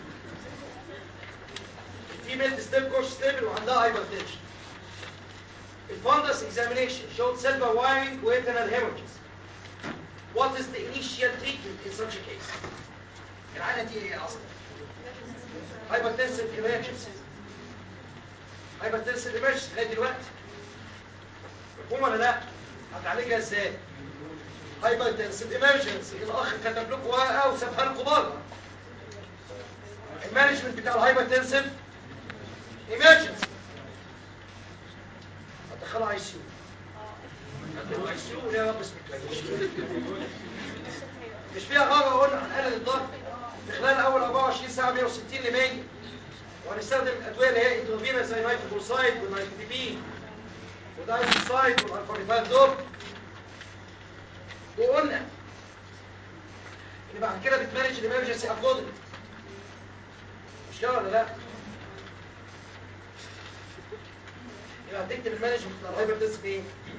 A: في بنت ستيب كورس ستيبل وعندها هايبرتنشن الفندس اكزامينيشن showed silver wiring with internal hemorrhages what is the initial treatment in such a case العانة دي ايه اصلا hypertensive emergency hypertensive emergency لغايه دلوقتي مفهوم ولا لا هتعالجها ازاي hypertensive emergency الاخ كتب لكم ورقه وسابها لكم بره المانجمنت بتاع الهايبرتنسيف emergency هتدخلها اي سي يو اي سي يو يا رب اسمك مش فيها غرض قلنا هنقلل الضغط في خلال اول 24 ساعه 160 ل 100 وهنستخدم الادويه اللي هي انتروفينا زي نايتروبورسايد والنايتروبيبين ودايزوسايد والالفاريفال دوب وقلنا ان بعد كده بتمانج الامرجنسي اكوردنج مش كده ولا لا؟ يبقى هتكتب المانجمنت بتاع الهايبرتنس فين؟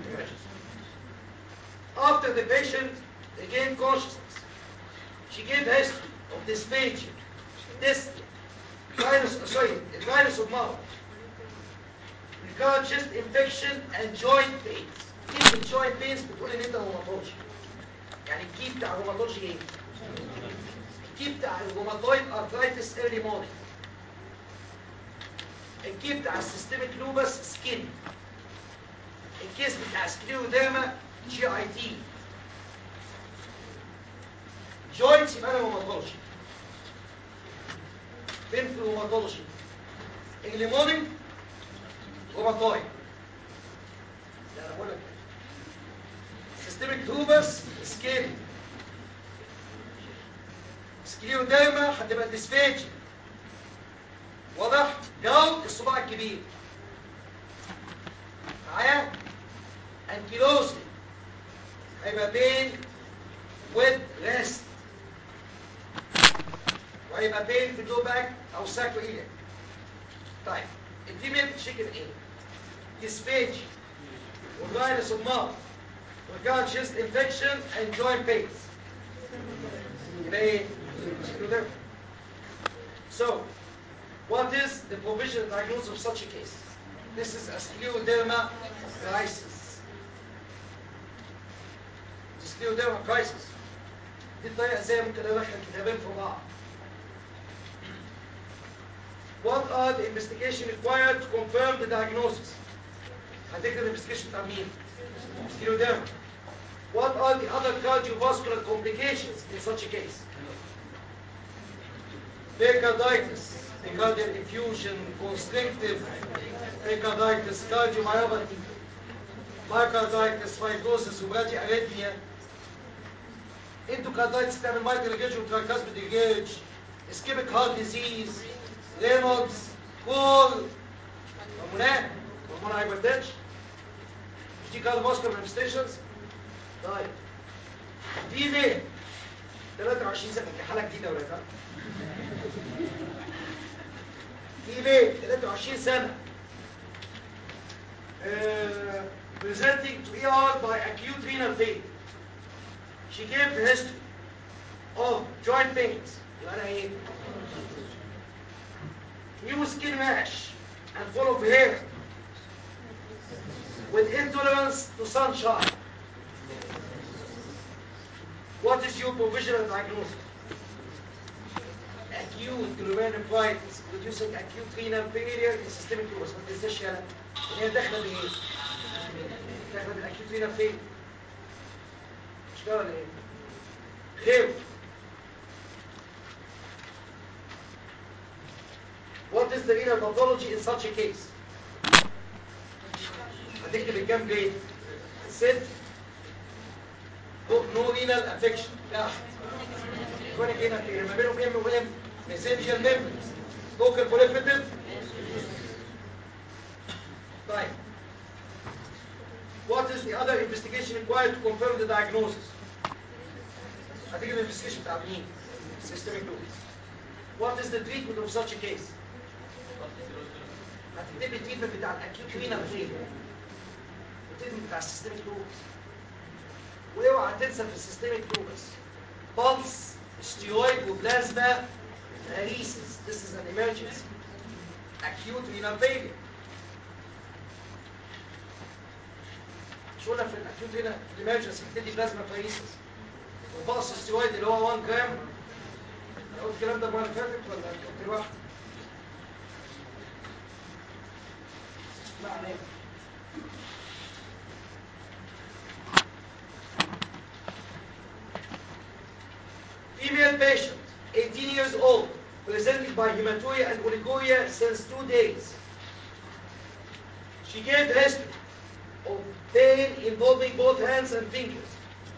A: After the patient regained consciousness, she gave history of dysphagia, dyspnea, sinus, sorry, sinus of mouth, recurrent chest infection and joint pains. كلمة joint pains بتقول ان انت روماتولوجي. يعني الكي بتاع الروماتولوجي ايه؟ الكي بتاع الروماتويد ارثرايتس ايرلي مورنينج. الكي بتاع السيستميك لوبس سكين. الكيس بتاع سكليوديرما جي اي تي. جوينتس يبقى انا روماتولوجي. فين في الروماتولوجي؟ نيمونيك روماتويد لا انا بقول لك سيستميك لوبس سكيل سكليوديرما هتبقى ديسفيجي واضح جو الصباع الكبير معايا انكيلوزي هيبقى بين ويد ريست وهيبقى بين في اللو باك او ساكو ايدك طيب الفيميل بتشكل ايه ديسفيجي وفيروس الماوث وكان chest infection and joint pains يبقى ايه scleroderma so what is the provisional diagnosis of such a case this is a scleroderma crisis scleroderma crisis دي الطريقه ازاي ممكن ادخل كتابين في بعض What are the investigation required to confirm the diagnosis? هتكتب الانفستيجيشن بتاع مين؟ scleroderma. What are the other cardiovascular complications in such a case? Pericarditis, pericardial effusion, constrictive pericarditis, cardiomyopathy, myocarditis, fibrosis, وبادي arrhythmia, endocarditis تعمل mitral regurg وتراكاسبيد regurg, ischemic heart disease, Reynolds, كول هرمونات هرمون هايبرتنشن مش دي كارديوفاسكولار مانيفستيشنز طيب دي مين 23 سنه دي حاله جديده ولا لا دي مين 23 سنه uh, presenting to ER by acute renal failure she gave the history of joint pains يبقى انا ايه new skin rash and full of hair with intolerance to sunshine. What is your provisional diagnosis? Acute glomerulonephritis producing acute renal failure in systemic lupus. ما تنساش يلا ان هي داخله بايه؟ داخله بالاكيوت renal failure. مش كده ولا ايه؟ غير What is the renal pathology in such a case? هتكتب الكام جريد ست نو رينال افكشن تحت كونك هنا كده ما بينهم ام وام ميسنجر ميمبرز فوكال بوليفيتيف طيب What is the other investigation required to confirm the diagnosis? هتكتب الانفستيجيشن بتاع مين؟ systemic lupus. What is the treatment of such a case? هتكتب لي التريتمنت بتاع الاكيوت رينال فيلير التريتمنت بتاع السيستميك لوبس واوعى تنسى في السيستميك لوبس بلس ستيرويد وبلازما اريسيس this is an emergency acute renal failure مش قلنا في الاكيوت رينال في الامرجنسي بتدي بلازما اريسيس وبلس ستيرويد اللي هو 1 جرام انا قلت الكلام ده المره اللي فاتت ولا كنت لوحدي معنى Female patient, 18 years old, presented by hematuria and oliguria since two days. She gave history of pain involving both hands and fingers.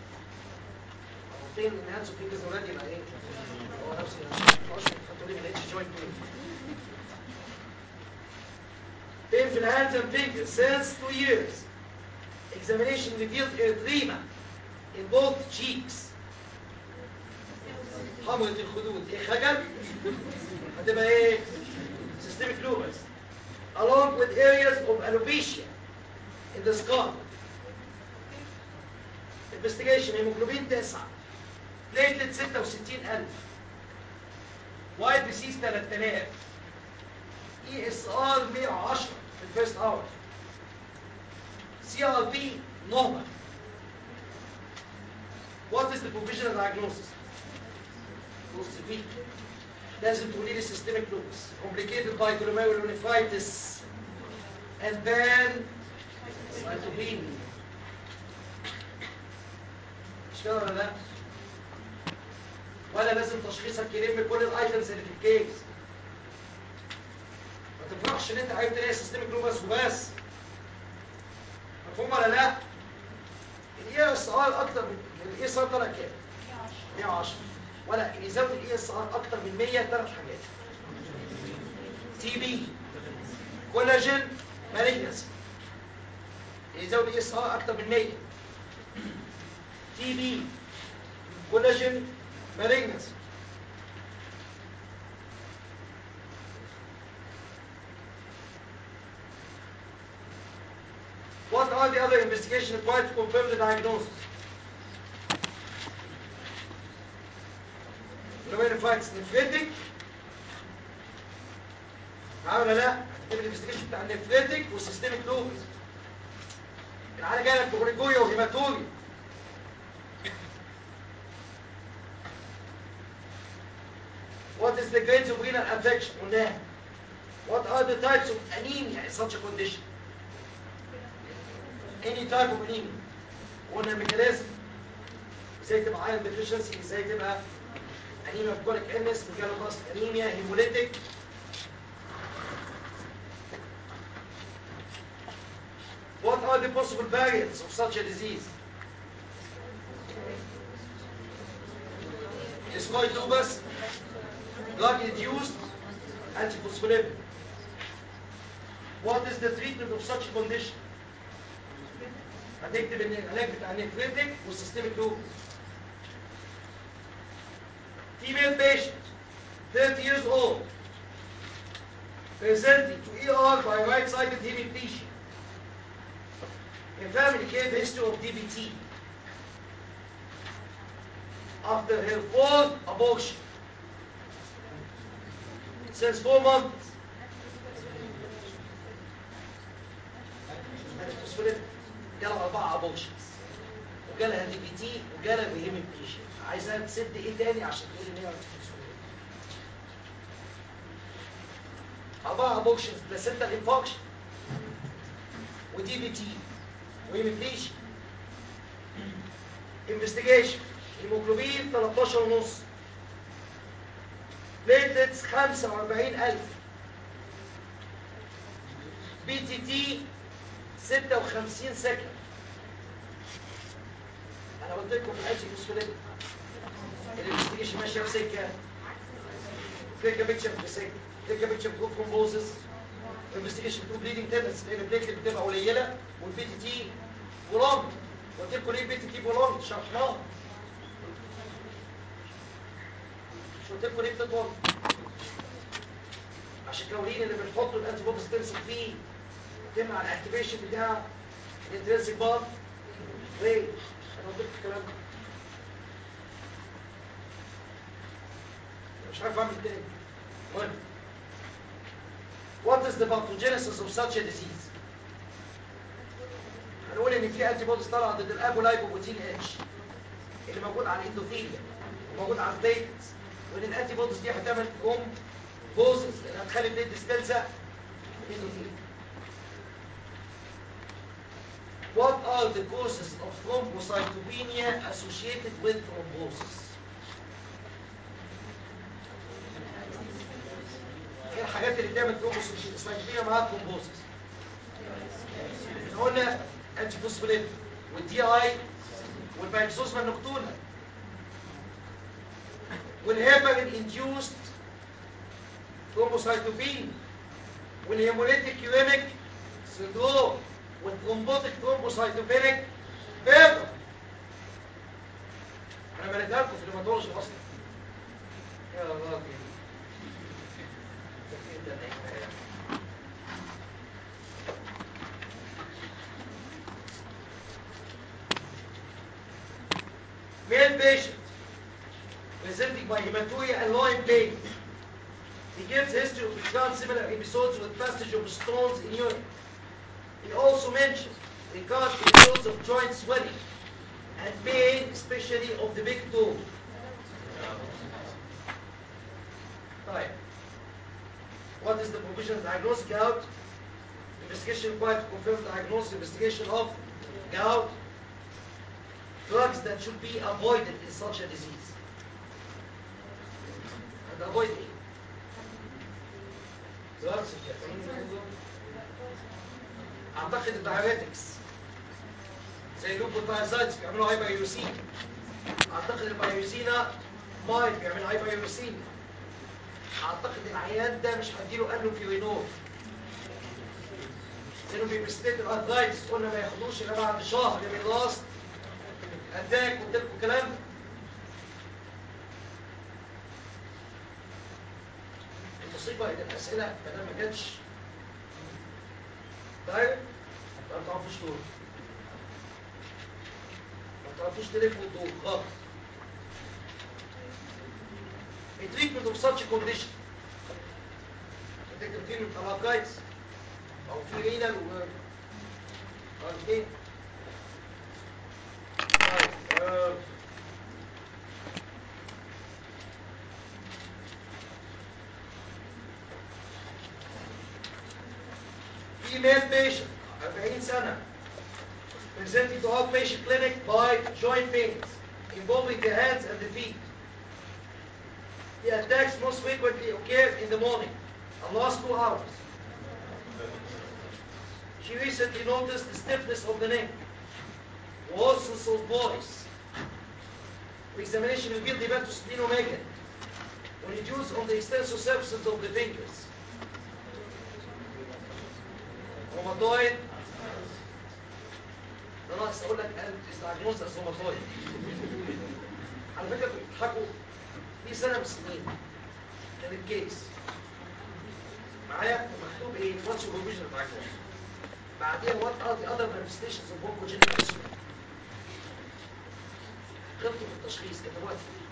A: pain in hands and fingers already يبقى ايه؟ هو نفس العشر هتقولي ما لقيتش joint pain. pain في الهانds and fingers since two years. Examination revealed erythema in both cheeks. حمرة الخدود ايه خجل؟ هتبقى ايه؟ systemic lupus. Along with areas of alopecia in the skull. Investigation hemoglobin 9 platelet 66000 وايت بيسيس 3000 اي اس ار 110 في الفيرست اور سي ار بي نورمال What is the provisional diagnosis? بص فيه لازم تقولي لي systemic lupus complicated by glomerulonephritis and then cytopenia مش كده ولا لا؟ ولا لازم تشخيصك يلم كل الايتمز اللي في الكيس ما تفرحش ان انت عايز تلاقي سيستميك لوبس وبس مفهوم ولا لا؟ الاي اس ار اكتر من الاي اس ار طلع كام؟ 110 ولا اللي يزود الاي اس ار اكتر من 100 ثلاث حاجات تي بي كولاجين مالجنسي يزود الاي اس ار اكتر من 100 تي بي كولاجين مالجنسي What are the other investigations required to confirm the diagnosis? Glomerulitis nephritic معايا ولا لا؟ هتكتب الانفستيجيشن بتاع النفريتك والسيستميك لوبس العيال جايه لك بأوريجويا وهيماتوري What is the grades of renal affection? قلناها. What are the types of anemia in such a condition? any type of anemia قلنا الميكانيزم ازاي تبقى iron deficiency ازاي تبقى anemia of chronic illness megaloblastic anemia hemolytic What are the possible variants of such a disease? Discoid lupus, drug-induced antiphospholipid. What is the treatment of such a condition? هتكتب ان العلاج بتاع النفريتك والسيستميك لوبس. Female patient, 30 years old, presenting to ER by right-sided hemiplegia. A family gave history of DBT. After her fourth abortion, since four months, جالها أربعة أبورشنز وجالها دي بي تي وجالها بهيميبليشن عايزاها تسد إيه تاني عشان تقول إن هي أربعة أبورشنز بلاسنتا انفاكشن ودي بي تي وهيميبليشن انفستيجيشن هيموجلوبين 13 ونص بليتلتس 45000 بي تي تي 56 سكند انا قلت لكم الانتي فوسفوليبيد الانفستيجيشن ماشيه في سكه كليكا بيكتشر في سكه كليكا بيكتشر بروف كومبوزز انفستيجيشن تو بليدنج تندنس لان البليتلت بتبقى قليله والبي تي تي ولونج قلت لكم ليه البي تي تي ولونج شرحناها مش قلت لكم ليه بتطول عشان كورين اللي بنحطه الانتي بوديز تمسك فيه يتم على الاكتيفيشن بتاع الانترنسيك بار ليه؟ انا قلت لك الكلام ده مش عارف اعمل تاني المهم What is the pathogenesis of such a disease? هنقول ان في انتي بوديز طالعه ضد الابولايبوبروتين اتش اللي موجود على الاندوثيليا وموجود على البليتس وان الانتي بوديز دي هتعمل كوم بوزز اللي هتخلي البليت تلزق في الاندوثيليا What are the causes of thrombocytopenia associated with thrombosis? ايه الحاجات اللي بتعمل ثرومبوسايتوبينيا معاها ثرومبوسيس؟ احنا قلنا انتي فوسفوليت والدي اي والبايكسوزما النكتونا والهيبرين انديوست ثرومبوسايتوبينيا والهيموليتيك يوريميك سندروم والثرومبوتيك ثرومبوسايتوبينيك فيبر انا مليتها لكم في الهيماتولوجي اصلا يا راجل ده نعمة. Male patient presenting by hematuria and loin pain. He gives history of recurrent similar episodes with passage of stones in urine. He also mentioned recurrent episodes of joint swelling and pain, especially of the big toe. Right. What is the provisional diagnosis? Gout. Investigation required to confirm the diagnosis. Investigation of gout. Drugs that should be avoided in such a disease. And avoid it. دراجز الكافيين اعتقد الدايابيتكس زي لوبوتايزايتس بيعملوا هايبريوسين اعتقد البايوسينا مايت بيعمل هايبريوسين اعتقد العيان ده مش هديله قالوا فيرينول لانه بيبستيت الارثرايتس قلنا ما ياخدوش الا بعد شهر من لاست اتاك قلت لكم كلام المصيبه ان الاسئله بدل ما جاتش دايركت ما بتعرفوش تقول ما بتعرفوش تلفوا الدور خالص التريتمنت اوف ساتش كونديشن تكتب فيه التراكايتس او في رينال و اوكي طيب آه. female patient 40 سنة presenting to outpatient clinic by joint pains involving the hands and the feet. The attacks most frequently occur in the morning and last two hours. She recently noticed the stiffness of the neck, hoarseness of voice. Examination revealed hepatosplenomegaly when it used on the extensor surfaces of the fingers. روماتويد ده ناقص اقول لك انت استعجلوز از روماتويد على فكره كنت بتضحكوا في سنه من السنين كان الكيس معايا مكتوب ايه واتس سوبرفيجن بتاعك بعدين وات ار ذا اذر مانيفستيشنز اوف بونكوجينيك ديسورder غلطوا في التشخيص كتبوها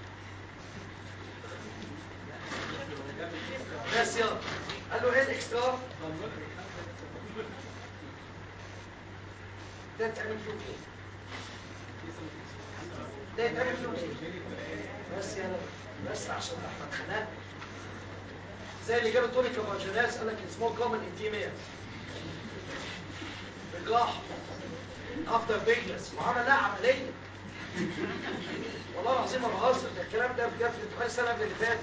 A: بس يلا قال له ايه الاكسترا ده تعمل فيه ايه ده تعمل فيه ايه بس يلا بس عشان احمد حنان زي اللي جاب تونيكا مارجناس قال لك اسمه كومن انتيميا بجراح افتر بيجنس وعمل لا عمليه والله العظيم ما بهزر ده الكلام ده بجد في الامتحان السنه قبل اللي فاتت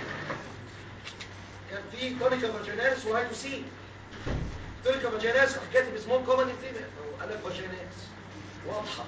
A: كان في تونيكا مارجناس وهيدوسين تونيكا مارجناس راح كاتب اسمه كومن انتيميا قال لك مارجناس واضحه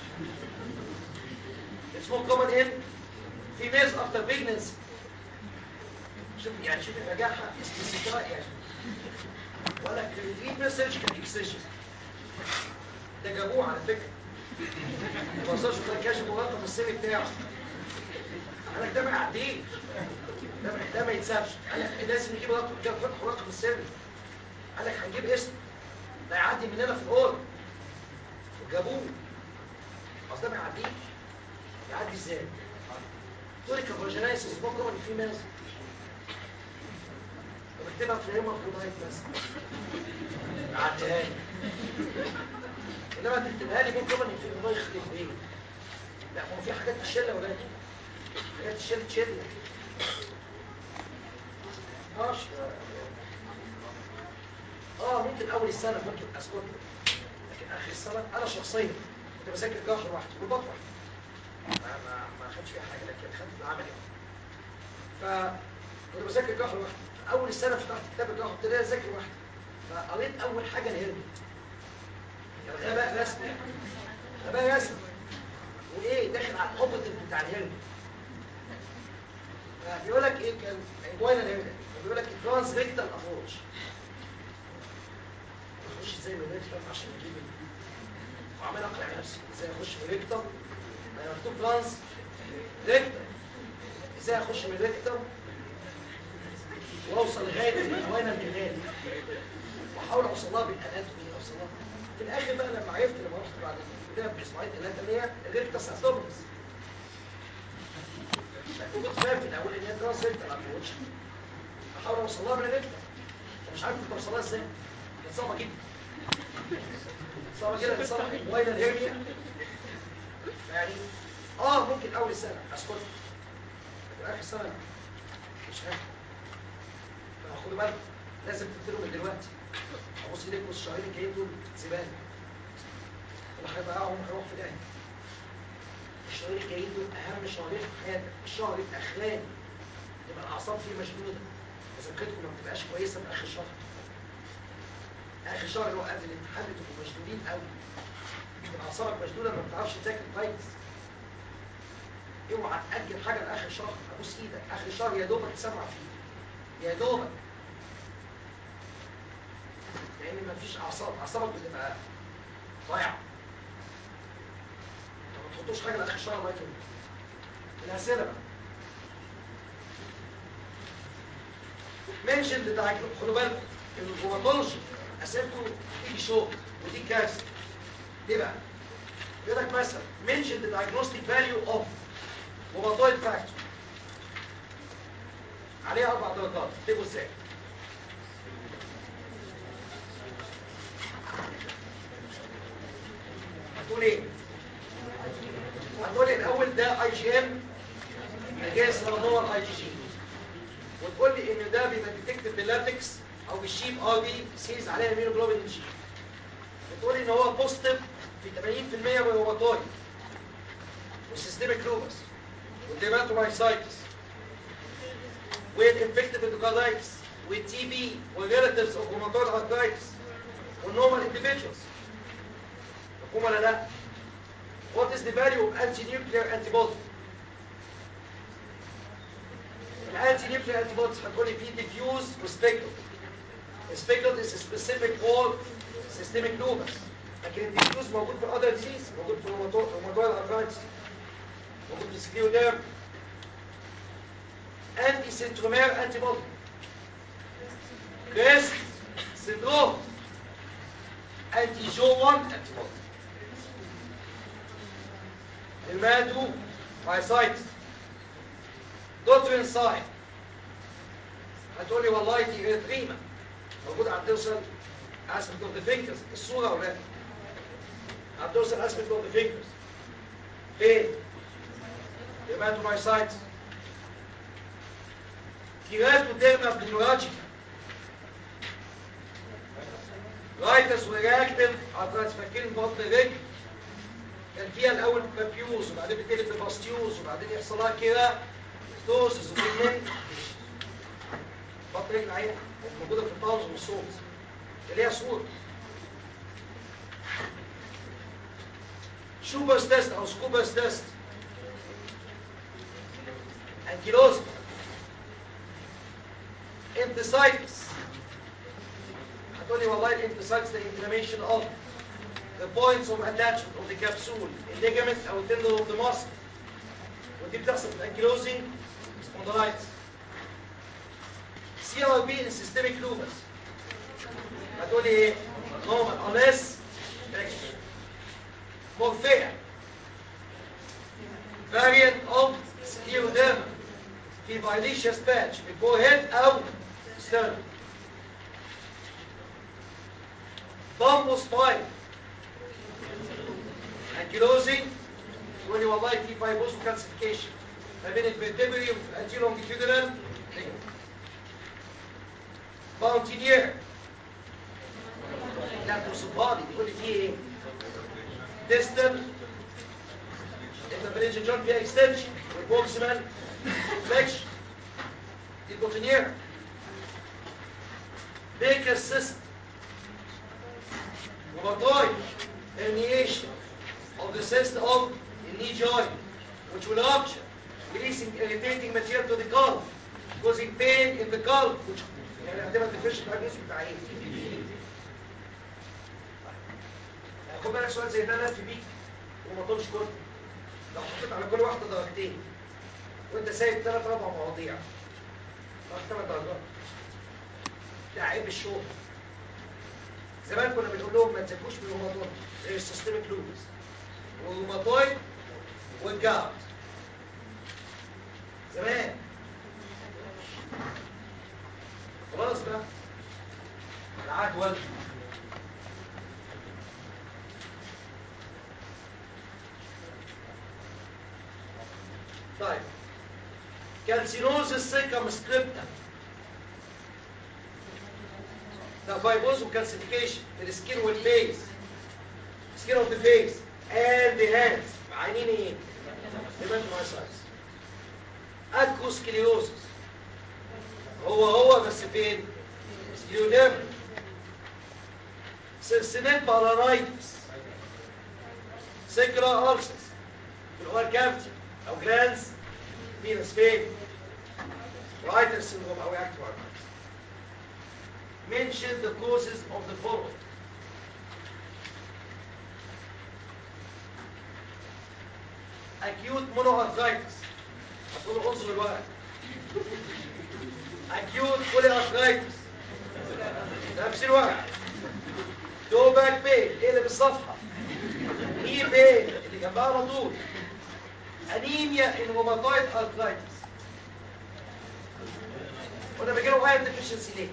A: اسمه كومن ان في ميز افتر بيجنس شوف يعني شوف النجاحة استثناء يعني ولا كريتين سيرجيكال اكسجن ده جابوه على فكرة ما وصلش كان كاشف مرتب السيري بتاعه قال لك ده ما يعديش ده ما ده ما يتسابش قال لك لازم نجيب رقم كده فتح رقم السري قال لك هنجيب اسم ده يعدي مننا في الاول وجابوه اصل ده ما يعديش يعدي ازاي؟ توريكا فاجينايسيس ممكن ان في ماس بكتبها في يوم الخضايت بس عديها لي انما تكتبها لي ممكن ان في خضايت يختلف ايه لا ما هو في حاجات تشيل ولا حاجات تشيل تشيل ماشي اه ممكن اول السنه ممكن اسكت لكن اخر السنه انا شخصيا كنت بذاكر جراحه لوحدي وبطلع ما ما ما خدش فيها حاجه لكن خدت العمل يعني ف كنت بذاكر جراحه لوحدي اول السنه فتحت كتاب الجراحه ابتديت اذاكر لوحدي فقريت اول حاجه الهرم يعني غباء رسمي غباء رسمي وايه داخل على الاوبوزيت بتاع الهرم فبيقول لك ايه كان انجوينا الهرم بيقول لك ادفانس ريكتال ابروتش اخش ازاي من ريكتال عشان اجيب وعمال اقنع نفسي ازاي اخش من ريكتال ما مكتوب ترانس ريكتال ازاي اخش من ريكتال واوصل لغايه الانجوينا الجنالي واحاول اوصل لها بالاناتومي اوصلها في الاخر بقى لما عرفت لما رحت بعد الكتاب باسبوعين ثلاثه اللي هي الريكتاس ابدومينس كنت فاهم في الاول ان هي ترانس ريكتال ابروتش احاول اوصل لها بالريكتال ومش عارف كنت اوصلها ازاي كانت صعبه جدا صعبه جدا صعبه الانجوينا الهيرنيا يعني اه ممكن اول السنه اسكت لكن اخر السنه مش فاهم فخدوا بالكم لازم تبتدوا من دلوقتي ابص ايديكم الشهرين الجايين دول زباله اللي هيضيعهم هيروح في داهيه الشهرين الجايين دول اهم شهرين في حياتك الشهر الاخراني تبقى الاعصاب فيه مشدوده صحتكم ما بتبقاش كويسه في اخر الشهر اخر شهر اللي هو قبل الامتحان بتبقوا مشدودين قوي بتبقى اعصابك مشدوده ما بتعرفش تذاكر كويس اوعى تاجل حاجه لاخر شهر ابوس ايدك اخر شهر يا دوبك تسمع فيه يا دوبك لان مفيش اعصاب اعصابك بتبقى ضايعه ما تحطوش حاجه لاخر شهر الله يكرمك الاسئله بقى منشن بتاع خدوا بالكم ان الجوماتولوجي اسئلته تيجي شغل ودي كارثه ليه بقى؟ يقول لك مثلا منشن ذا diagnostic value of روماتويد فاكتور عليها اربع درجات تكتبوا ازاي؟ هتقول ايه؟ هتقول الاول ده اي جي ام جايز هو اي جي جي وتقول لي ان ده بيبقى ديتكتد باللاتكس او بالشيب ار بي سيز عليها ميونوجلوبين جي وتقول لي ان هو بوزيتيف في 80% بالروماتويد والسيستميك لوبس والديماتومايسايتس والانفكتيف اندوكاردايتس والتي بي والريلاتيفز اوف روماتويد ارثرايتس والنورمال انديفيدوالز مفهوم ولا لا؟ What is the value of anti-nuclear antibody? الانتي نيوكلير انتي بوديز هتقولي في ديفيوز وسبيكتوم السبيكتوم is specific for systemic lupus لكن الديفيوز موجود في other disease موجود في روماتويد ارثرايتس موجود في سكليوديرم انتي سنترومير انتي بودي كريست سندروم انتي جو 1 انتي بودي المادو مايسايتس دوترين ساين هتقول لي والله دي اريتريما موجود على الدوسل اسبكت اوف ذا فينجرز الصوره ولا على الدوسل اسبكت اوف ذا فينجرز فين؟ هيماتومايسايتس كيراتوديرما بليموراجيكا رايتس ورياكتيف ارترايتس فاكرين بطن الرجل كان فيها الاول بابيوز وبعدين بتقلب بباستيوز وبعدين يحصل لها كده توسس وكمان بطن رجل عين موجوده في الطاوز والصوت اللي هي صوت شوبرز تيست او سكوبرز تيست انكيلوز انتسايتس هتقولي والله الانتسايتس ده inflammation of the points of attachment of the capsule الليجامنت او التندون of the muscle ودي بتحصل في الانكيلوزنج سبوندلايتس سي ار بي ان سيستميك لوبس هتقولي ايه؟ نورمال unless مورفيا variant of scleroderma في violaceous patch في الجو هيد او sternum بامبوس بايب انكيلوزنج تقول لي والله في فايبوز وكالسيفيكيشن ما بين الفيرتبري والانتيلونجيتودينال باونتينير لا توصفها لي تقول لي في ايه؟ ديستال الفابرينجا جون فيها اكستنشن والبوكسمان فليكشن دي بوتينير بيكر سيست وبطاي herniation of the cyst of the knee joint which will rupture releasing irritating material to the calf causing pain in the calf which يعني هتبقى تفرش الحديث بتاع ايه يعني خد بالك سؤال زي ده لف بيك وما طولش كله لو حطيت على كل واحده درجتين وانت سايب ثلاث اربع مواضيع راح ثلاث درجات ده عيب الشغل زمان كنا بنقول لهم ما تذاكروش بالروماتويد زي السيستميك لوبس والروماتويد والجارد زمان خلاص بقى العهد ولد طيب كالسينوز السيكم سكريبتا ده فايبوز وكالسيفيكيشن في السكين والفيس سكين اوف ذا فيس اند ذا هاندز عينين ايه؟ هيماتومايسايتس اكروسكليروسس هو هو بس فين سكليوديرما سيرسينيت بارارايتس سيكرا ارسس في الاور كافيتي او جلانس فينس فين رايتر syndrome او active arthritis mention the causes of the following acute monoarthritis هتقولوا انظر الورق acute polyarthritis نفس الورق دو باك بين اقلب الصفحه اي بين اللي جنبها على طول انيميا ان روماتويد ارثرايتس وده بيجي له ايرون ديفيشنسي ليه؟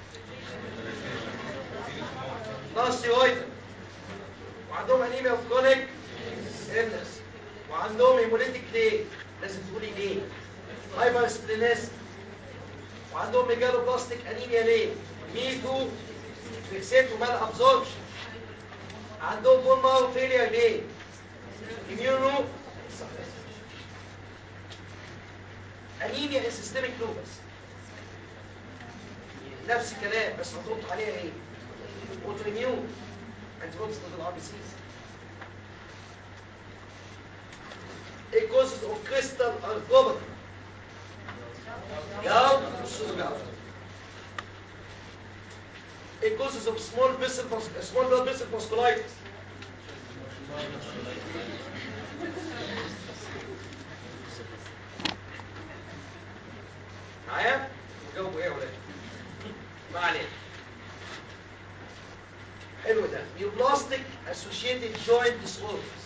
A: نقص ستيرويد وعندهم انيميا اوف كرونيك illness وعندهم هيموليتيك ليه؟ لازم تقولي ليه؟ هايبر سبلينيس وعندهم ميجالو بلاستيك انيميا ليه؟ ميكو فيكسيت ومال ابزوربشن عندهم بون مارو فيلير ليه؟ اميونو انيميا سيستميك لوبس نفس الكلام بس هتحط عليها ايه؟ اوتو اميون انت بوكس ضد الار بي سيز ايه كوزز اوف كريستال ارثروباثي جاو نصوص جاو ايه كوزز اوف سمول فيسل سمول بلاد فيسل فاسكولايتس معايا؟ جاوبوا ايه يا ولاد؟ ما علينا حلو ده نيوبلاستيك اسوشيتد جوينت ديسوردرز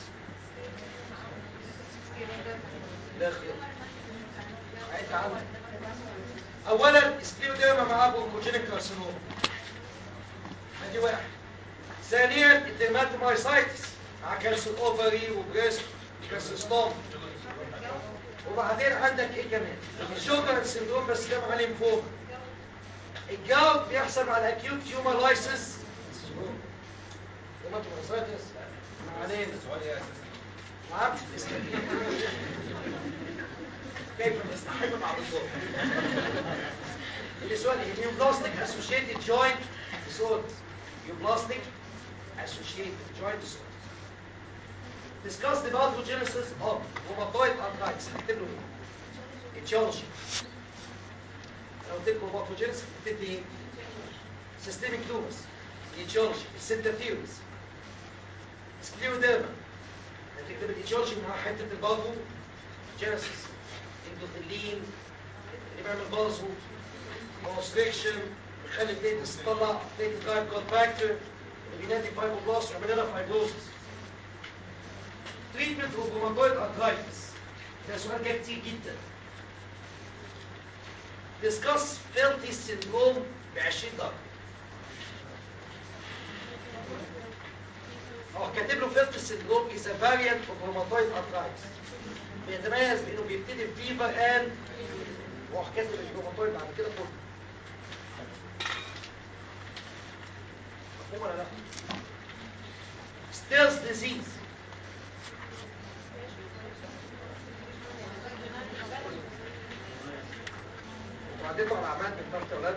A: لا خير عيد عنه اولا سكليوديرما معاه بونكوجينيك كارسينوما ادي واحد ثانيا الديرماتومايسايتس مع كالسيوم اوفري وبريست وكالسيستوم وبعدين عندك ايه كمان الشوكر سيندروم بس ده مع ليمفوما الجلد بيحصل مع الاكيوت تيومر لايسس ديرماتومايسايتس علينا نعم كيف نستحم مع الدكتور السؤال ايه نيوبلاستيك اسوشيتد جوينت ديسوردرز نيوبلاستيك اسوشيتد جوينت ديسوردرز discuss the pathogenesis of rheumatoid arthritis هكتب له ايه etiology لو قلت لكم pathogenesis هتكتب ايه systemic lupus etiology الستة theories scleroderma هتكتب الايتيولوجي مع حته البازو جينيسيس اندوثيلين اللي بيعمل بازو كونستريكشن بيخلي البليتس تطلع بليت درايف جود فاكتور اللي بينادي فايبروبلاست ويعمل لنا فايبروسس تريتمنت اوف روماتويد ارثرايتس ده سؤال جاي كتير جدا ديسكاس فيلتي سيندروم ب 20 درجه هو كاتب له فيلت سيندروم از ا فاريانت اوف روماتويد ارثرايتس بيتميز بانه بيبتدي بفيفر ان وراح كاتب الروماتويد بعد كده كله مفهوم ولا لا؟ ستيلز ديزيز انتوا عديتوا على اعمال من ضغط يا ولاد؟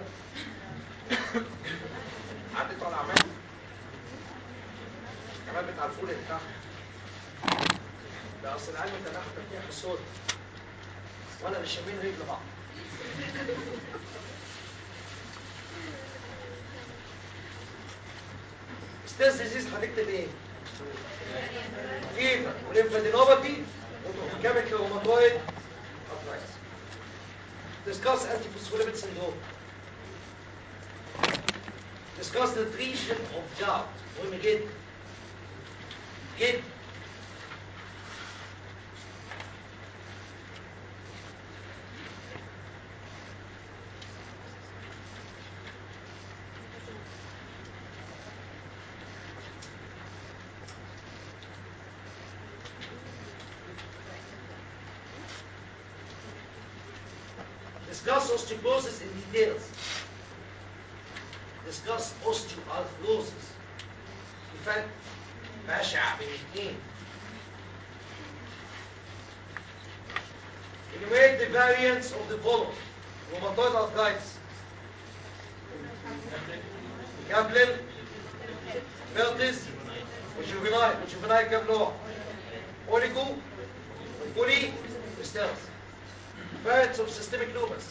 A: عديتوا على اعمال كمان بتاع الفول اللي تحت ده اصل العلم ده ناحيه تفتيح الصوت ولا مش شامين رجل بعض ستيس ديزيز هتكتب ايه؟ فيفر وليمفادينوباثي وكيميكال روماتويد ارثرايتس discuss anti-phospholipid syndrome discuss the treatment of gout مهم جدا جدا discuss osteoporosis in details discuss osteoarthrosis الفرق بشع بين الاثنين enumerate the variants of the following rheumatoid arthritis كابلل بيلتس وجوفينايل وجوفينايل كام نوع اوليجو بولي ستيرس Birds of systemic lupus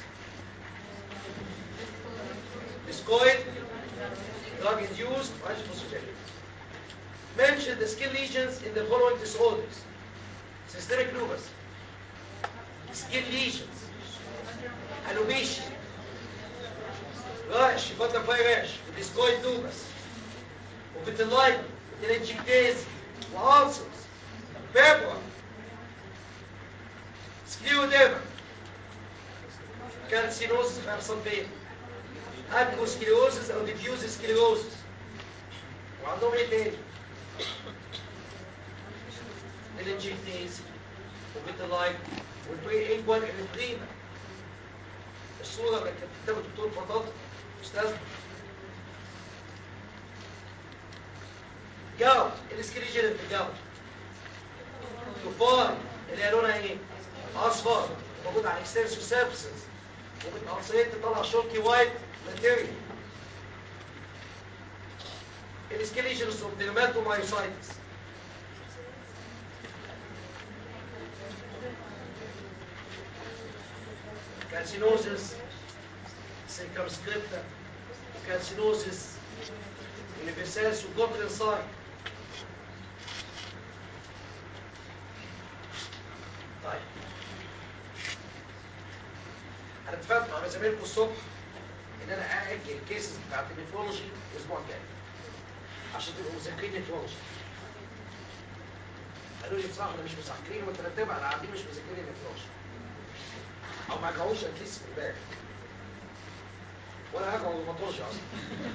A: discoid drug induced angiophysiogenic mention the skin lesions in the following disorders systemic lupus skin lesions alopecia rash butterfly rash discoid lupus وفيتلايكو وتلنجكتيز وألسرز فيبرا سكليوديما كالسينوز بيحصل فين ابيكوسكليروزس او ديفيوز سكليروزس وعندهم ايه تاني تلنجكتيز وفيتلايكو والبري انجوال البريما الصورة اللي كانت بتكتبها الدكتور فضل استاذ جاو الاسكريجين في الجاو كفار اللي هي لونها ايه اصفر موجود على اكستنسو سيرفيسز ممكن تقصيت تطلع شوكي وايت ماتيريال الاسكريجين اوف ديرماتومايوسايتس كالسينوزس سيركمسكريبتا كالسينوزس universalis وجوبلين ساين طيب انا اتفقت مع زمايلكم الصبح ان انا ااجل الكيسز بتاعت النفرولوجي الاسبوع الجاي عشان تبقوا مذاكرين نفرولوجي قالوا لي بصراحه انا مش مذاكرين ومترتبه على قاعدين مش مذاكرين نفرولوجي او ما رجعوش اتليست في الباقي ولا هرجعوا للمطرش اصلا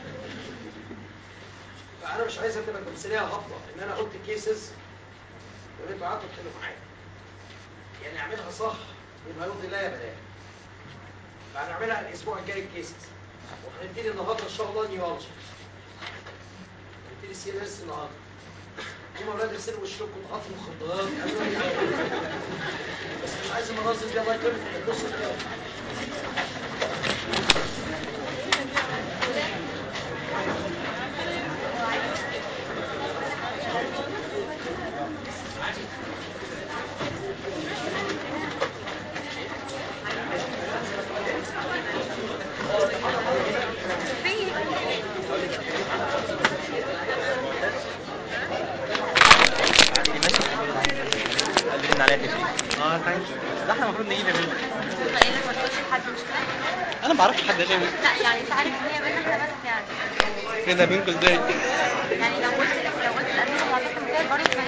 A: فانا مش عايزها تبقى تمثيليه هابطه ان انا قلت كيسز وانتوا قعدتوا تحلوا معايا يعني اعملها صح يبقى يرضي الله يا بنات فهنعملها الاسبوع الجاي الكيسز وهنبتدي النهارده ان شاء الله نيولوجي هنبتدي سي اس النهارده هم اولاد يرسلوا وشكم تعاطوا مخدرات يعملوا اي حاجه بس مش عايز المناظر دي الله يكرمك بص كده
C: قلبنا عليها كتير اه ثانكس ده احنا المفروض نجيب يا بنت
D: قايلك ما تقولش لحد مش كده؟
C: انا ما اعرفش حد غير
D: لا يعني انت عارف ان هي بينا احنا بس يعني
C: كده بينكم ازاي
D: يعني لو قلت لو قلت الاميره هتحكم كده برضه